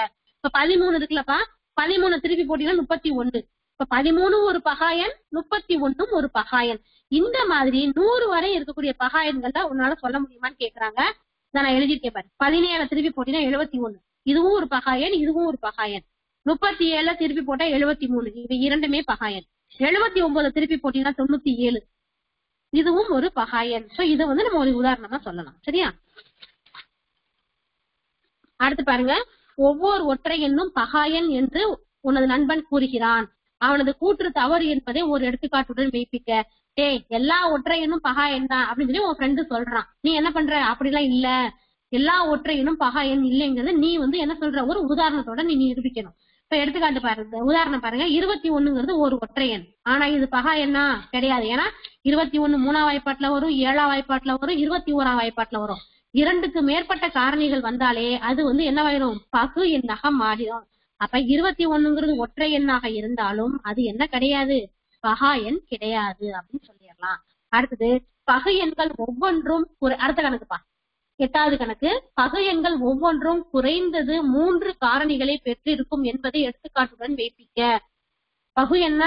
இப்ப பதிமூணு இருக்குல்லப்பா பதிமூணு திருப்பி போட்டீங்கன்னா முப்பத்தி ஒண்ணு இப்ப பதிமூணு ஒரு பகாயன் முப்பத்தி ஒண்ணும் ஒரு பகாயன் இந்த மாதிரி நூறு வரை இருக்கக்கூடிய பகாயன்கள்ல உன்னால சொல்ல முடியுமான்னு கேக்குறாங்க இதை நான் எழுதியிருக்கேன் பாரு பதினேழு திருப்பி போட்டீங்கன்னா எழுபத்தி ஒண்ணு இதுவும் ஒரு பகாயன் இதுவும் ஒரு பகாயன் முப்பத்தி ஏழுல திருப்பி போட்டா எழுபத்தி மூணு இவை இரண்டுமே பகாயன் எழுபத்தி ஒன்பது திருப்பி போட்டீங்கன்னா தொண்ணூத்தி ஏழு இதுவும் ஒரு பகாயன் சோ இதை வந்து நம்ம ஒரு உதாரணமா சொல்லலாம் சரியா அடுத்து பாருங்க ஒவ்வொரு ஒற்றை எண்ணும் பகாயன் என்று உனது நண்பன் கூறுகிறான் அவனது கூற்று தவறு என்பதை ஒரு எடுத்துக்காட்டுடன் மெய்ப்பிக்க டேய் எல்லா ஒற்றை எண்ணும் பகாயன் தான் அப்படின்னு சொல்லி உன் ஃப்ரெண்டு சொல்றான் நீ என்ன பண்ற அப்படிலாம் இல்ல எல்லா ஒற்றை எண்ணும் பகாயன் இல்லைங்கிறத நீ வந்து என்ன சொல்ற ஒரு உதாரணத்தோட நீ நிரூபிக்கணும் இப்ப எடுத்துக்காட்டு பாருங்க உதாரணம் பாருங்க இருபத்தி ஒண்ணுங்கிறது ஒரு ஒற்றை எண் ஆனா இது பகாயன்னா கிடையாது ஏன்னா இருபத்தி ஒண்ணு மூணாம் வாய்ப்பாட்டுல வரும் ஏழாம் வாய்ப்பாட்டுல வரும் இருபத்தி ஓராம் வாய்ப்பாட்டுல வரும் இரண்டுக்கு மேற்பட்ட காரணிகள் வந்தாலே அது வந்து என்னவாயிரும் பகு எண்ணாக மாறிடும் அப்ப இருபத்தி ஒண்ணுங்கிறது ஒற்றை எண்ணாக இருந்தாலும் அது என்ன கிடையாது பகா எண் கிடையாது அப்படின்னு சொல்லிடலாம் அடுத்தது பகு எண்கள் ஒவ்வொன்றும் ஒரு அடுத்த கணக்குப்பா எட்டாவது கணக்கு பகு எண்கள் ஒவ்வொன்றும் குறைந்தது மூன்று காரணிகளை பெற்றிருக்கும் என்பதை எடுத்துக்காட்டுடன் வைப்பிக்க பகு எண்ணா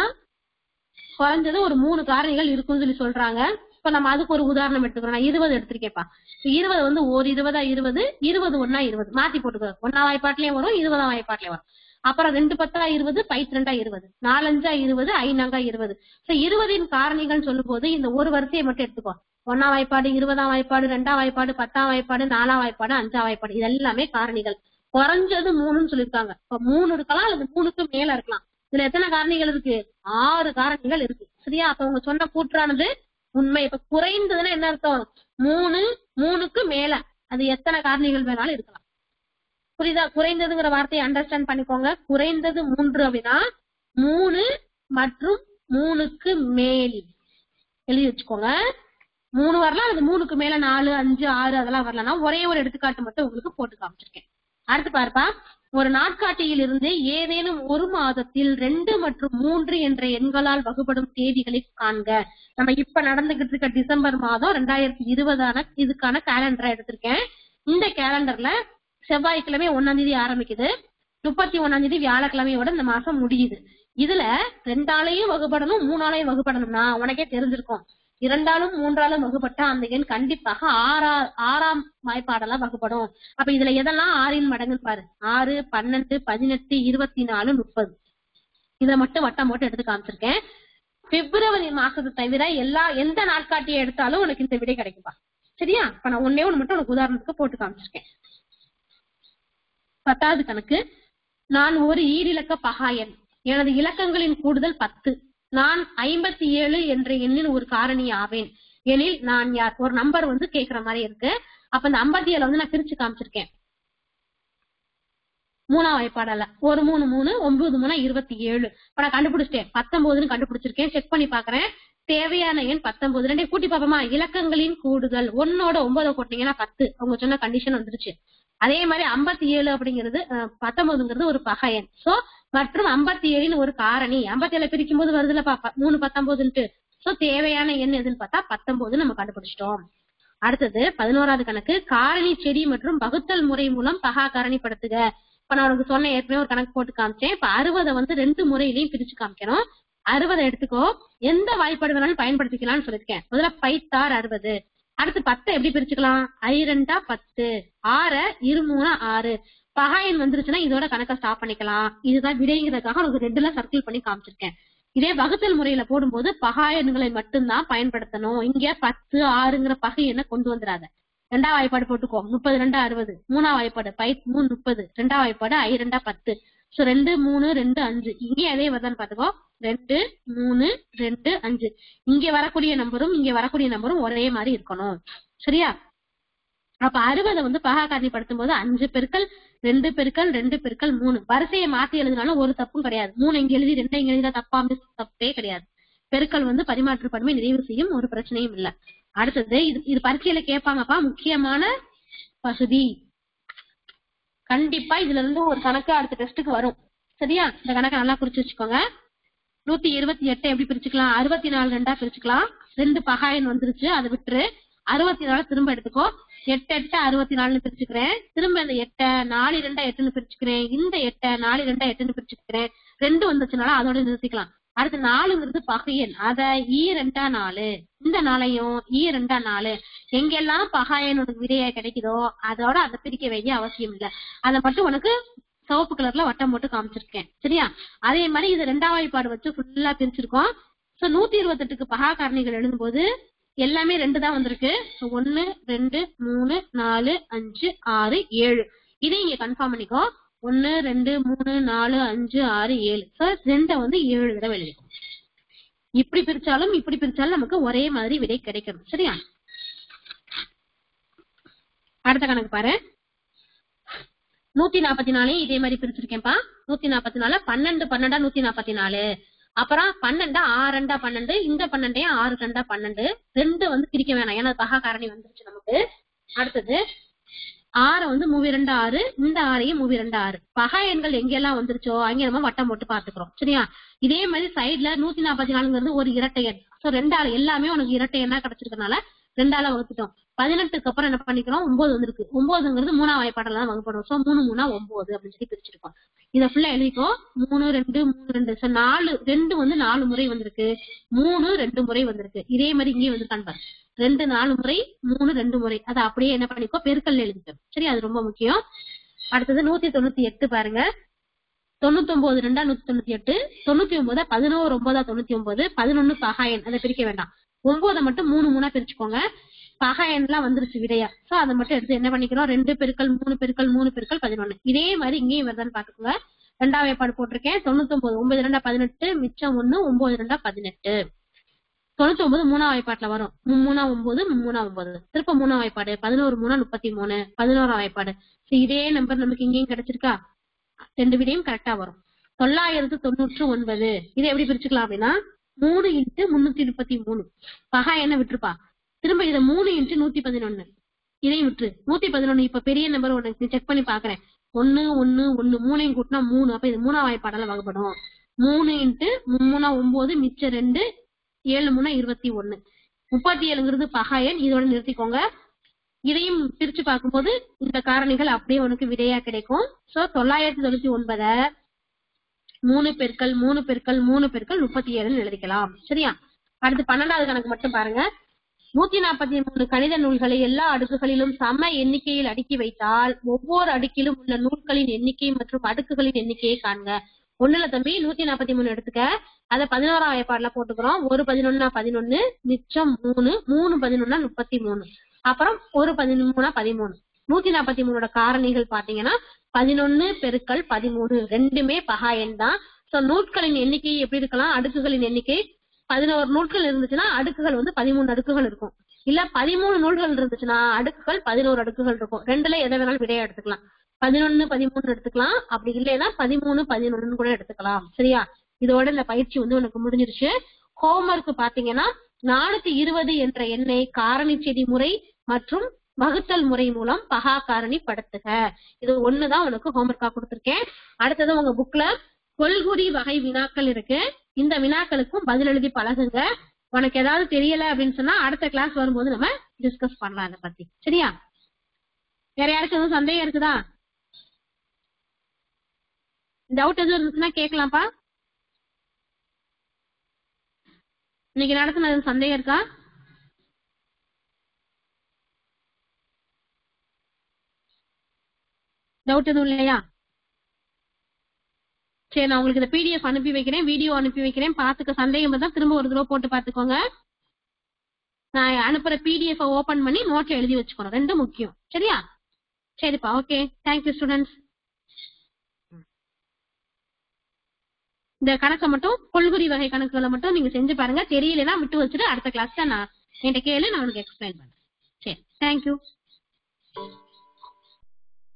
குறைஞ்சது ஒரு மூணு காரணிகள் இருக்கும்னு சொல்லி சொல்றாங்க இப்ப நம்ம அதுக்கு ஒரு உதாரணம் எடுத்துக்கிறோம் நான் இருபது எடுத்திருக்கேன்ப்பா இப்ப இருபது வந்து ஒரு இருபதா இருபது இருபது ஒன்னா இருபது மாத்தி போட்டுக்கோ ஒன்னா வாய்ப்பாட்டிலயும் வரும் இருபதாம் வாய்ப்பாட்டிலயும் வரும் அப்புறம் ரெண்டு பத்தா இருபது பைத்து ரெண்டா இருபது நாலஞ்சா இருபது ஐநாங்கா இருபது சோ இருபதின் காரணிகள் சொல்லும் போது இந்த ஒரு வரிசையை மட்டும் எடுத்துக்கோ ஒன்னாம் வாய்ப்பாடு இருபதாம் வாய்ப்பாடு ரெண்டாம் வாய்ப்பாடு பத்தாம் வாய்ப்பாடு நாலாம் வாய்ப்பாடு அஞ்சாம் வாய்ப்பாடு இது எல்லாமே காரணிகள் குறைஞ்சது மூணுன்னு சொல்லியிருக்காங்க இப்ப மூணு இருக்கலாம் அல்லது மூணுக்கு மேல இருக்கலாம் இதுல எத்தனை காரணிகள் இருக்கு ஆறு காரணிகள் இருக்கு சரியா அப்ப உங்க சொன்ன கூற்றானது உண்மை இப்ப குறைந்ததுன்னா என்ன அர்த்தம் மூணு மூணுக்கு மேல அது எத்தனை காரணிகள் வேணாலும் இருக்கலாம் புரியுதா குறைந்ததுங்கிற வார்த்தையை அண்டர்ஸ்டாண்ட் பண்ணிக்கோங்க குறைந்தது மூன்று அப்படின்னா மூணு மற்றும் மூணுக்கு மேல் எழுதி வச்சுக்கோங்க மூணு வரலாம் அது மூணுக்கு மேல நாலு அஞ்சு ஆறு அதெல்லாம் வரலன்னா ஒரே ஒரு எடுத்துக்காட்டு மட்டும் உங்களுக்கு போட்டு காமிச்சிருக்கேன் அடுத்து பாருப்பா ஒரு நாட்காட்டியில் இருந்து ஏதேனும் ஒரு மாதத்தில் ரெண்டு மற்றும் மூன்று என்ற எண்களால் வகுப்படும் தேதிகளை காண்க நம்ம இப்ப நடந்துகிட்டு இருக்க டிசம்பர் மாதம் ரெண்டாயிரத்தி இருபதான இதுக்கான கேலண்டரை எடுத்திருக்கேன் இந்த கேலண்டர்ல செவ்வாய்க்கிழமை ஒன்னாம் தேதி ஆரம்பிக்குது முப்பத்தி ஒன்னாம் தேதி வியாழக்கிழமையோட இந்த மாசம் முடியுது இதுல ரெண்டாலையும் வகுப்படணும் மூணாலையும் வகுப்படணும்னா உனக்கே தெரிஞ்சிருக்கும் இரண்டாலும் மூன்றாலும் வகுப்பட்டா அந்த எண் கண்டிப்பாக ஆறா ஆறாம் வாய்ப்பாடெல்லாம் வகுப்படும் அப்ப இதுல எதெல்லாம் ஆறின் மடங்குன்னு பாரு ஆறு பன்னெண்டு பதினெட்டு இருபத்தி நாலு முப்பது இத மட்டும் வட்டம் போட்டு எடுத்து காமிச்சிருக்கேன் பிப்ரவரி மாசத்தை தவிர எல்லா எந்த நாட்காட்டியை எடுத்தாலும் உனக்கு இந்த விடை கிடைக்கும்பா சரியா இப்ப நான் ஒன்னே ஒண்ணு மட்டும் உனக்கு உதாரணத்துக்கு போட்டு காமிச்சிருக்கேன் பத்தாவது கணக்கு நான் ஒரு ஈரிலக்க பகாயன் எனது இலக்கங்களின் கூடுதல் பத்து நான் ஐம்பத்தி ஏழு என்ற எண்ணின் ஒரு காரணி ஆவேன் எனில் நான் யார் ஒரு நம்பர் வந்து கேக்குற மாதிரி இருக்கு அப்ப இந்த ஐம்பத்தி ஏழு வந்து நான் பிரிச்சு காமிச்சிருக்கேன் மூணாம் வாய்ப்பாடல ஒரு மூணு மூணு ஒன்பது மூணு இருபத்தி ஏழு இப்ப நான் கண்டுபிடிச்சிட்டேன் பத்தொன்பதுன்னு கண்டுபிடிச்சிருக்கேன் செக் பண்ணி பாக்குறேன் தேவையான எண் பத்தொன்பது ரெண்டே கூட்டி பாப்போமா இலக்கங்களின் கூடுதல் ஒன்னோட ஒன்பதை போட்டீங்கன்னா பத்து அவங்க சொன்ன கண்டிஷன் வந்துருச்சு அதே மாதிரி ஐம்பத்தி ஏழு அப்படிங்கிறது அஹ், பத்தொன்பதுங்கிறது ஒரு பகையன் சோ மற்றும் ஐம்பத்தி ஏழின் ஒரு காரணி ஐம்பத்தி ஏழு பிரிக்கும் போது வருதுலப்பா ப- மூணு பத்தொன்பதுன்ட்டு சோ தேவையான எண் எதுன்னு பார்த்தா பத்தொன்பது நம்ம கண்டுபிடிச்சிட்டோம் அடுத்தது பதினோராவது கணக்கு காரணி செடி மற்றும் வகுத்தல் முறை மூலம் பகா காரணிப்படுத்துக இப்ப நான் உனக்கு சொன்ன ஏற்கனவே ஒரு கணக்கு போட்டு காமிச்சேன் இப்ப அறுபதை வந்து ரெண்டு முறையிலையும் பிரிச்சு காமிக்கணும் அறுபதை எடுத்துக்கோ எந்த வாய்ப்பாடு வேணாலும் பயன்படுத்திக்கலாம்னு சொல்லிருக்கேன் முதல்ல பைத்தார் அறுபது அடுத்து பத்தை எப்படி பிரிச்சுக்கலாம் ஐ ரெண்டா பத்து ஆற இரு மூணா ஆறு பகாயன் வந்துருச்சுன்னா இதோட கணக்கை ஸ்டாப் பண்ணிக்கலாம் இதுதான் விடைங்கிறதுக்காக உனக்கு ரெண்டுல சர்க்கிள் பண்ணி காமிச்சிருக்கேன் இதே வகுத்தல் முறையில போடும்போது பகாயன்களை மட்டும்தான் பயன்படுத்தணும் இங்க பத்து ஆறுங்கிற பகை எண்ணை கொண்டு வந்துடாத ரெண்டா வாய்ப்பாடு போட்டுக்கோ முப்பது ரெண்டா அறுபது மூணா வாய்ப்பாடு பை மூணு முப்பது ரெண்டா வாய்ப்பாடு ஐ ரெண்டா பத்து சோ ரெண்டு மூணு ரெண்டு அஞ்சு இங்கே அதே வருதான்னு பாத்துக்கோ ரெண்டு மூணு ரெண்டு அஞ்சு இங்க வரக்கூடிய நம்பரும் இங்க வரக்கூடிய நம்பரும் ஒரே மாதிரி இருக்கணும் சரியா அப்ப அறுபதை வந்து பகா காரணிப்படுத்தும் போது அஞ்சு பெருக்கல் ரெண்டு பெருக்கல் ரெண்டு பெருக்கல் மூணு வரிசையை மாத்தி எழுதினாலும் ஒரு தப்பும் கிடையாது மூணு இங்க எழுதி ரெண்டு இங்க எழுதினா தப்பா miss தப்பே கிடையாது பெருக்கல் வந்து பரிமாற்று பன்மை நிறைவு செய்யும் ஒரு பிரச்சனையும் இல்ல அடுத்தது இது இது பரீட்சையில கேட்பாங்கப்பா முக்கியமான பகுதி கண்டிப்பா இதுல இருந்து ஒரு கணக்கு அடுத்த டெஸ்ட்டுக்கு வரும் சரியா இந்த கணக்கை நல்லா குறிச்சு வச்சுக்கோங்க நூத்தி இருபத்தி எட்டு எப்படி பிரிச்சுக்கலாம் அறுபத்தி நாலு ரெண்டா பிரிச்சுக்கலாம் ரெண்டு பகாயன் வந்துருச்சு அதை விட்டுரு அறுபத்தி நாலு திரும்ப எடுத்துக்கோ எட்டு எட்டு அறுபத்தி நாலுன்னு பிரிச்சுக்கிறேன் திரும்ப இந்த எட்டை நாலு ரெண்டா எட்டுன்னு பிரிச்சுக்கிறேன் இந்த எட்டை நாலு ரெண்டா எட்டுன்னு பிரிச்சுக்கிறேன் ரெண்டு வந்துச்சுனால அதோட நிறுத்திக்கலாம் அடுத்து நாலுங்கிறது பகையன் அத ஈ ரெண்டா நாலு இந்த நாளையும் ஈ ரெண்டா நாலு எங்கெல்லாம் பகாயன் உனக்கு விடையா கிடைக்குதோ அதோட அதை பிரிக்க வேண்டிய அவசியம் இல்ல அதை மட்டும் உனக்கு சிவப்பு கலர்ல வட்டம் போட்டு காமிச்சிருக்கேன் சரியா அதே மாதிரி இது ரெண்டாவது வாய்ப்பாடு வச்சு ஃபுல்லா பிரிச்சிருக்கோம் சோ நூத்தி இருபத்தெட்டுக்கு பகா காரணிகள் எழுதும்போது எல்லாமே ரெண்டு தான் வந்திருக்கு So, ஒன்னு ரெண்டு மூணு நாலு அஞ்சு ஆறு ஏழு இதை இங்க கன்ஃபார்ம் பண்ணிக்கோ ஒன்னு ரெண்டு மூணு நாலு அஞ்சு ஆறு ஏழு சோ ரெண்டை வந்து ஏழு தடவை எழுதிக்கும் இப்படி பிரிச்சாலும் இப்படி பிரிச்சாலும் நமக்கு ஒரே மாதிரி விடை கிடைக்கணும் சரியா அடுத்த கணக்கு பாரு நூத்தி நாற்பத்தி நாலையும் இதே மாதிரி பிரிச்சிருக்கேன்ப்பா நூத்தி நாற்பத்தி நாலு பன்னெண்டு பன்னெண்டா நூத்தி நாற்பத்தி நாலு அப்புறம் பன்னெண்டா ஆறு ரெண்டா பன்னெண்டு இந்த பன்னெண்டையும் ஆறு ரெண்டா பன்னெண்டு ரெண்டு வந்து பிரிக்க வேணாம் ஏன்னா அது பகா காரணி வந்துருச்சு நமக்கு அடுத்தது ஆறு வந்து மூவி ரெண்டு ஆறு இந்த ஆறையும் மூவி ரெண்டு ஆறு பகா எண்கள் எங்கெல்லாம் வந்துருச்சோ அங்க நம்ம வட்டம் போட்டு பாத்துக்கிறோம் சரியா இதே மாதிரி சைடுல நூத்தி நாற்பத்தி நாலுங்கிறது ஒரு இரட்டை எண் சோ ரெண்டாள் எல்லாமே உனக்கு இரட்டை எண்ணா கிடைச்சிருக்கனால ரெண்டால வகுத்துட்டோம் பதினெட்டுக்கு அப்புறம் என்ன பண்ணிக்கிறோம் ஒன்பது வந்திருக்கு ஒன்பதுங்கிறது மூணாம் வாய்ப்பாடுல தான் வகுப்படும் சோ மூணு மூணா ஒன்பது அப்படின்னு சொல்லி பிரிச்சிருக்கோம் இதை ஃபுல்லா எழுதிக்கோ மூணு ரெண்டு மூணு ரெண்டு சோ நாலு ரெண்டு வந்து நாலு முறை வந்திருக்கு மூணு ரெண்டு முறை வந்திருக்கு இதே மாதிரி இங்கேயும் வந்து காண்பார் ரெண்டு நாலு முறை மூணு ரெண்டு முறை அதை அப்படியே என்ன பண்ணிக்கோ பெருக்கல் எழுதிக்கோ சரி அது ரொம்ப முக்கியம் அடுத்தது நூத்தி தொண்ணூத்தி எட்டு பாருங்க தொண்ணூத்தி ஒன்பது ரெண்டா நூத்தி தொண்ணூத்தி எட்டு தொண்ணூத்தி ஒன்பதா பதினோரு ஒன்பதா தொண்ணூத்தி ஒன்பது பதினொன்னு பகாயன் அதை பிரிக்க வேண்டாம் ஒன்பதை மட்டும் மூணு மூணா பிரிச்சுக்கோங்க பகாயன்லாம் வந்துருச்சு விடையா சோ அதை மட்டும் எடுத்து என்ன பண்ணிக்கிறோம் ரெண்டு பெருக்கல் மூணு பெருக்கல் மூணு பெருக்கல் பதினொன்னு இதே மாதிரி இங்கேயும் வருதான்னு பாத்துக்கோங்க ரெண்டாவது ஏற்பாடு போட்டிருக்கேன் தொண்ணூத்தி ஒன்பது ஒன்பது ரெண்டா பதினெட்டு மிச்சம் ஒண்ணு ஒன்பது ரெண்டா பதினெட்டு தொண்ணூத்தி ஒன்பது மூணாம் வாய்ப்பாட்டுல வரும் மூ- மூணா ஒன்பது மூணா ஒன்பது திருப்ப மூணாம் வாய்ப்பாடு பதினோரு மூணா முப்பத்தி மூணு பதினோராம் வாய்ப்பாடு So, இதே நம்பர் நமக்கு இங்கேயும் கிடைச்சிருக்கா ரெண்டு விடையும் கரெக்டா வரும் தொள்ளாயிரத்து தொண்ணூற்று ஒன்பது இதை எப்படி பிரிச்சுக்கலாம் அப்படின்னா மூணு இன்ட்டு முன்னூத்தி முப்பத்தி மூணு பகா என்ன விட்டுருப்பா திரும்ப இதை மூணு இன்ட்டு நூத்தி பதினொன்னு இதையும் விட்டுரு நூத்தி பதினொன்னு இப்ப பெரிய நம்பர் உனக்கு செக் பண்ணி பாக்குறேன் ஒன்னு ஒன்னு ஒன்னு மூணையும் கூட்டினா மூணு அப்ப இது மூணா வாய்ப்பாடால வகுப்படும் மூணு இன்ட்டு மூணா ஒன்பது மிச்சம் ரெண்டு ஏழு மூணா இருபத்தி ஒண்ணு முப்பத்தி ஏழுங்கிறது பகாயன் இதோட நிறுத்திக்கோங்க இதையும் பிரிச்சு பார்க்கும்போது இந்த காரணிகள் அப்படியே உனக்கு விடையா கிடைக்கும் சோ தொள்ளாயிரத்தி தொண்ணூத்தி ஒன்பத மூணு பெருக்கல் மூணு பெருக்கல் மூணு பெருக்கல் முப்பத்தி ஏழுன்னு எழுதிக்கலாம் சரியா அடுத்து பன்னெண்டாவது கணக்கு மட்டும் பாருங்க நூத்தி நாற்பத்தி மூணு கணித நூல்களை எல்லா அடுக்குகளிலும் சம எண்ணிக்கையில் அடுக்கி வைத்தால் ஒவ்வொரு அடுக்கிலும் உள்ள நூல்களின் எண்ணிக்கை மற்றும் அடுக்குகளின் எண்ணிக்கையை காண்க ஒண்ணுல தம்பி நூத்தி நாற்பத்தி மூணு எடுத்துக்க அத பதினோராம் வாய்ப்பாடுல போட்டுக்கிறோம் ஒரு பதினொன்னா பதினொன்னு மிச்சம் மூணு மூணு பதினொன்னா முப்பத்தி மூணு அப்புறம் ஒரு பதிமூணா பதிமூணு நூத்தி நாற்பத்தி மூணோட காரணிகள் பாத்தீங்கன்னா பதினொன்னு பெருக்கல் பதிமூணு ரெண்டுமே பகா எண் தான் சோ நூட்களின் எண்ணிக்கை எப்படி இருக்கலாம் அடுக்குகளின் எண்ணிக்கை பதினோரு நூல்கள் இருந்துச்சுன்னா அடுக்குகள் வந்து பதிமூணு அடுக்குகள் இருக்கும் இல்ல பதிமூணு நூல்கள் இருந்துச்சுன்னா அடுக்குகள் பதினோரு அடுக்குகள் இருக்கும் ரெண்டுல எதை வேணாலும் விடையா எடுத்துக்கலாம் பதினொன்னு பதிமூணு எடுத்துக்கலாம் அப்படி இல்லைன்னா பதிமூணு பதினொன்னு கூட எடுத்துக்கலாம் சரியா இதோட இந்த பயிற்சி வந்து உனக்கு முடிஞ்சிருச்சு ஹோம்ஒர்க் பாத்தீங்கன்னா நானூத்தி இருபது என்ற எண்ணை காரணி செடி முறை மற்றும் வகுத்தல் முறை மூலம் பகா காரணி படுத்துக இது ஒண்ணுதான் உனக்கு ஹோம்ஒர்க்கா கொடுத்திருக்கேன் அடுத்தது உங்க புக்ல கொள்குறி வகை வினாக்கள் இருக்கு இந்த வினாக்களுக்கும் பதில் எழுதி பழகுங்க உனக்கு ஏதாவது தெரியல அப்படின்னு சொன்னா அடுத்த கிளாஸ் வரும்போது நம்ம டிஸ்கஸ் பண்ணலாம் அதை பத்தி சரியா வேற யாருக்கும் எதுவும் சந்தேகம் இருக்குதா டவுட் எதுவும் இருந்துச்சுன்னா கேட்கலாம்ப்பா இன்னைக்கு நடத்தின எதுவும் சந்தேகம் இருக்கா டவுட் எதுவும் இல்லையா சரி நான் உங்களுக்கு இந்த பிடிஎஃப் அனுப்பி வைக்கிறேன் வீடியோ அனுப்பி வைக்கிறேன் பாத்துக்க சந்தேகம் இருந்தா திரும்ப ஒரு தடவை போட்டு பாத்துக்கோங்க நான் அனுப்புற பிடிஎஃப் ஓபன் பண்ணி நோட்ல எழுதி வச்சுக்கணும் ரெண்டும் முக்கியம் சரியா சரிப்பா ஓகே தேங்க்யூ ஸ்டூடெண்ட்ஸ் இந்த கணக்கை மட்டும் கொள்குறி வகை கணக்குகளை மட்டும் நீங்க செஞ்சு பாருங்க தெரியலன்னா விட்டு வச்சுட்டு அடுத்த கிளாஸ்ல நான் என்கிட்ட கேளு நான் உனக்கு எக்ஸ்பிளைன் பண்றேன் சரி தேங்க்யூ